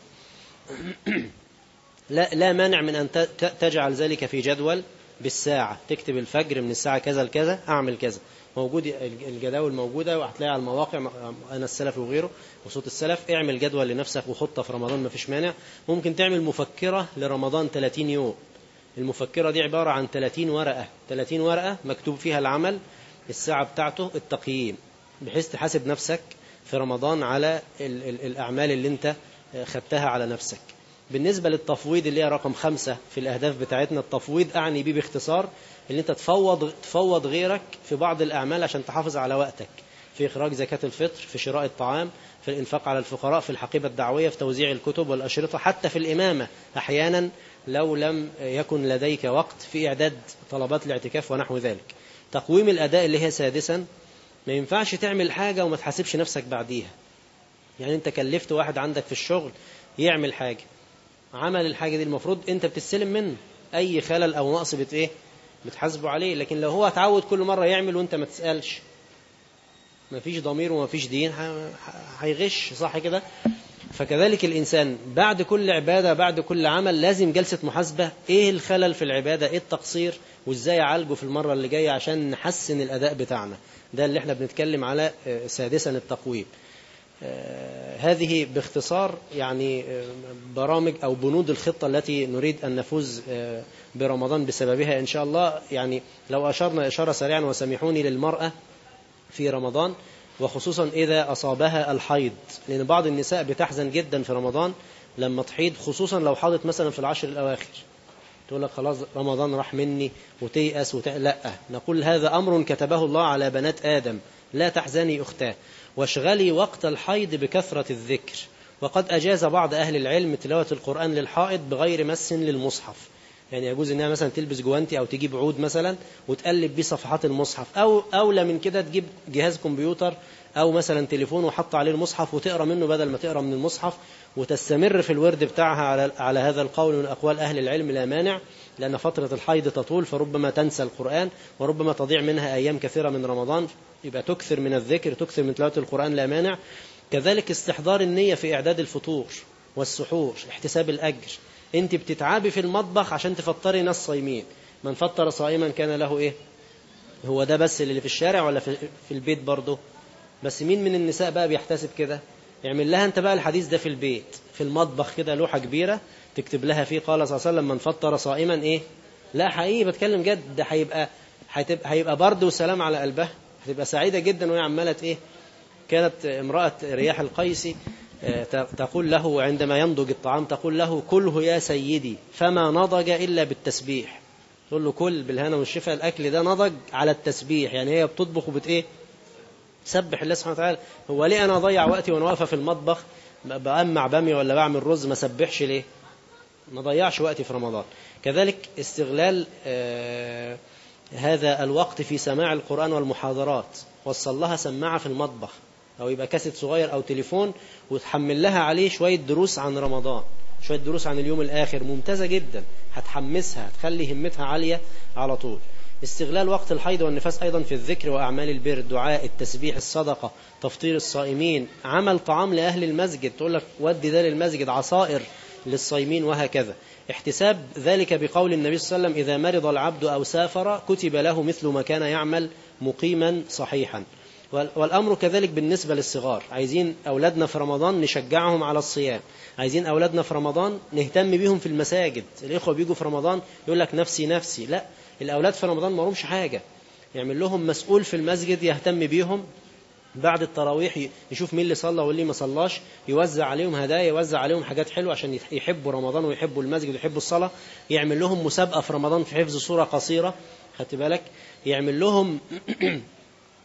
لا, لا مانع من أن تجعل ذلك في جدول بالساعة تكتب الفجر من الساعة كذا لكذا أعمل كذا موجود الجداول موجودة وهتلاقيها على المواقع أنا السلف وغيره وصوت السلف اعمل جدول لنفسك وخطة في رمضان ما فيش مانع ممكن تعمل مفكرة لرمضان 30 يوم المفكرة دي عبارة عن 30 ورقة 30 ورقة مكتوب فيها العمل الساعة بتاعته التقييم بحيث تحاسب نفسك في رمضان على ال ال الأعمال اللي انت خدتها على نفسك بالنسبة للتفويض اللي هي رقم خمسة في الأهداف بتاعتنا التفويض أعني بيه باختصار اللي انت تفوض, تفوض غيرك في بعض الأعمال عشان تحافظ على وقتك في إخراج زكاة الفطر في شراء الطعام في الإنفاق على الفقراء في الحقيبة الدعوية في توزيع الكتب والأشرطة حتى في الإمامة أحيانا لو لم يكن لديك وقت في إعداد طلبات الاعتكاف ونحو ذلك تقويم الأداء اللي هي سادسا ما ينفعش تعمل حاجة وما تحاسبش نفسك بعديها يعني انت كلفت واحد عندك في الشغل يعمل حاجة عمل الحاجة دي المفروض انت بتستلم منه اي خلل او نقص بت ايه بتحاسبه عليه لكن لو هو اتعود كل مرة يعمل وانت ما تسألش مفيش ضمير ومفيش دين هيغش صح كده فكذلك الإنسان بعد كل عبادة بعد كل عمل لازم جلسة محاسبة إيه الخلل في العبادة إيه التقصير وإزاي أعالجه في المرة اللي جاية عشان نحسن الأداء بتاعنا ده اللي احنا بنتكلم على سادسا التقويم هذه باختصار يعني برامج أو بنود الخطة التي نريد أن نفوز برمضان بسببها إن شاء الله يعني لو أشرنا إشارة سريعا وسامحوني للمرأة في رمضان وخصوصا إذا أصابها الحيض لأن بعض النساء بتحزن جدا في رمضان لما تحيض خصوصا لو حاضت مثلا في العشر الأواخر تقول لك خلاص رمضان راح مني وتيأس وت... لا نقول هذا أمر كتبه الله على بنات آدم لا تحزني أختاه واشغلي وقت الحيض بكثرة الذكر وقد أجاز بعض أهل العلم تلاوة القرآن للحائض بغير مس للمصحف يعني يجوز انها مثلا تلبس جوانتي او تجيب عود مثلا وتقلب بيه صفحات المصحف او اولى من كده تجيب جهاز كمبيوتر او مثلا تليفون وحط عليه المصحف وتقرا منه بدل ما تقرا من المصحف وتستمر في الورد بتاعها على على هذا القول من اقوال اهل العلم لا مانع لان فتره الحيض تطول فربما تنسى القران وربما تضيع منها ايام كثيره من رمضان يبقى تكثر من الذكر تكثر من تلاوه القران لا مانع كذلك استحضار النيه في اعداد الفطور والسحور احتساب الاجر انت بتتعبي في المطبخ عشان تفطري ناس صايمين من فطر صائما كان له ايه هو ده بس اللي في الشارع ولا في البيت برضه بس مين من النساء بقى بيحتسب كده يعمل لها انت بقى الحديث ده في البيت في المطبخ كده لوحة كبيرة تكتب لها فيه قال صلى الله عليه وسلم من فطر صائما ايه لا حقيقي بتكلم جد ده هيبقى هتبقى هيبقى برد وسلام على قلبها هتبقى سعيدة جدا وهي عمالة ايه كانت امرأة رياح القيسي تقول له عندما ينضج الطعام تقول له كله يا سيدي فما نضج إلا بالتسبيح تقول له كل بالهنا والشفاء الأكل ده نضج على التسبيح يعني هي بتطبخ وبت إيه سبح الله سبحانه وتعالى هو ليه أنا أضيع وقتي وأنا واقفة في المطبخ بأمع بامي ولا بعمل رز ما سبحش ليه ما ضيعش وقتي في رمضان كذلك استغلال آه هذا الوقت في سماع القرآن والمحاضرات وصل لها سماعة في المطبخ أو يبقى كاسيت صغير أو تليفون وتحمل لها عليه شوية دروس عن رمضان شوية دروس عن اليوم الآخر ممتازة جدا هتحمسها هتخلي همتها عالية على طول استغلال وقت الحيض والنفاس أيضا في الذكر وأعمال البر الدعاء التسبيح الصدقة تفطير الصائمين عمل طعام لأهل المسجد تقول لك ودي ده للمسجد عصائر للصائمين وهكذا احتساب ذلك بقول النبي صلى الله عليه وسلم إذا مرض العبد أو سافر كتب له مثل ما كان يعمل مقيما صحيحا والأمر كذلك بالنسبة للصغار عايزين أولادنا في رمضان نشجعهم على الصيام عايزين أولادنا في رمضان نهتم بيهم في المساجد الإخوة بيجوا في رمضان يقول لك نفسي نفسي لا الأولاد في رمضان ما لهمش حاجة يعمل لهم مسؤول في المسجد يهتم بيهم بعد التراويح يشوف مين اللي صلى واللي ما صلاش يوزع عليهم هدايا يوزع عليهم حاجات حلوة عشان يحبوا رمضان ويحبوا المسجد ويحبوا الصلاة يعمل لهم مسابقة في رمضان في حفظ سورة قصيرة خدت بالك يعمل لهم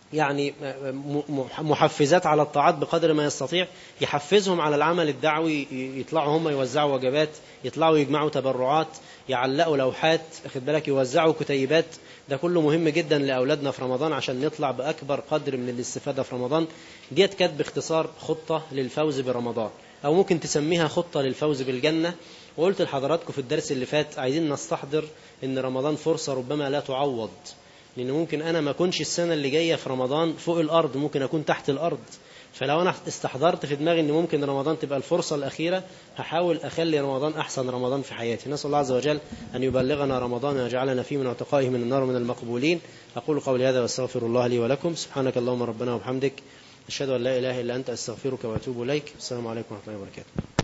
يعني محفزات على الطاعات بقدر ما يستطيع يحفزهم على العمل الدعوي يطلعوا هم يوزعوا وجبات يطلعوا يجمعوا تبرعات يعلقوا لوحات اخد بالك يوزعوا كتيبات ده كله مهم جدا لأولادنا في رمضان عشان نطلع بأكبر قدر من الاستفادة في رمضان ديت كانت باختصار خطة للفوز برمضان أو ممكن تسميها خطة للفوز بالجنة وقلت لحضراتكم في الدرس اللي فات عايزين نستحضر ان رمضان فرصة ربما لا تعوض لان ممكن انا ما اكونش السنة اللي جاية في رمضان فوق الارض ممكن اكون تحت الارض فلو انا استحضرت في دماغي ان ممكن رمضان تبقى الفرصة الاخيرة هحاول اخلي رمضان احسن رمضان في حياتي نسأل الله عز وجل ان يبلغنا رمضان ويجعلنا فيه من اعتقائه من النار من المقبولين اقول قولي هذا واستغفر الله لي ولكم سبحانك اللهم ربنا وبحمدك اشهد ان لا اله الا انت استغفرك واتوب اليك السلام عليكم ورحمة الله وبركاته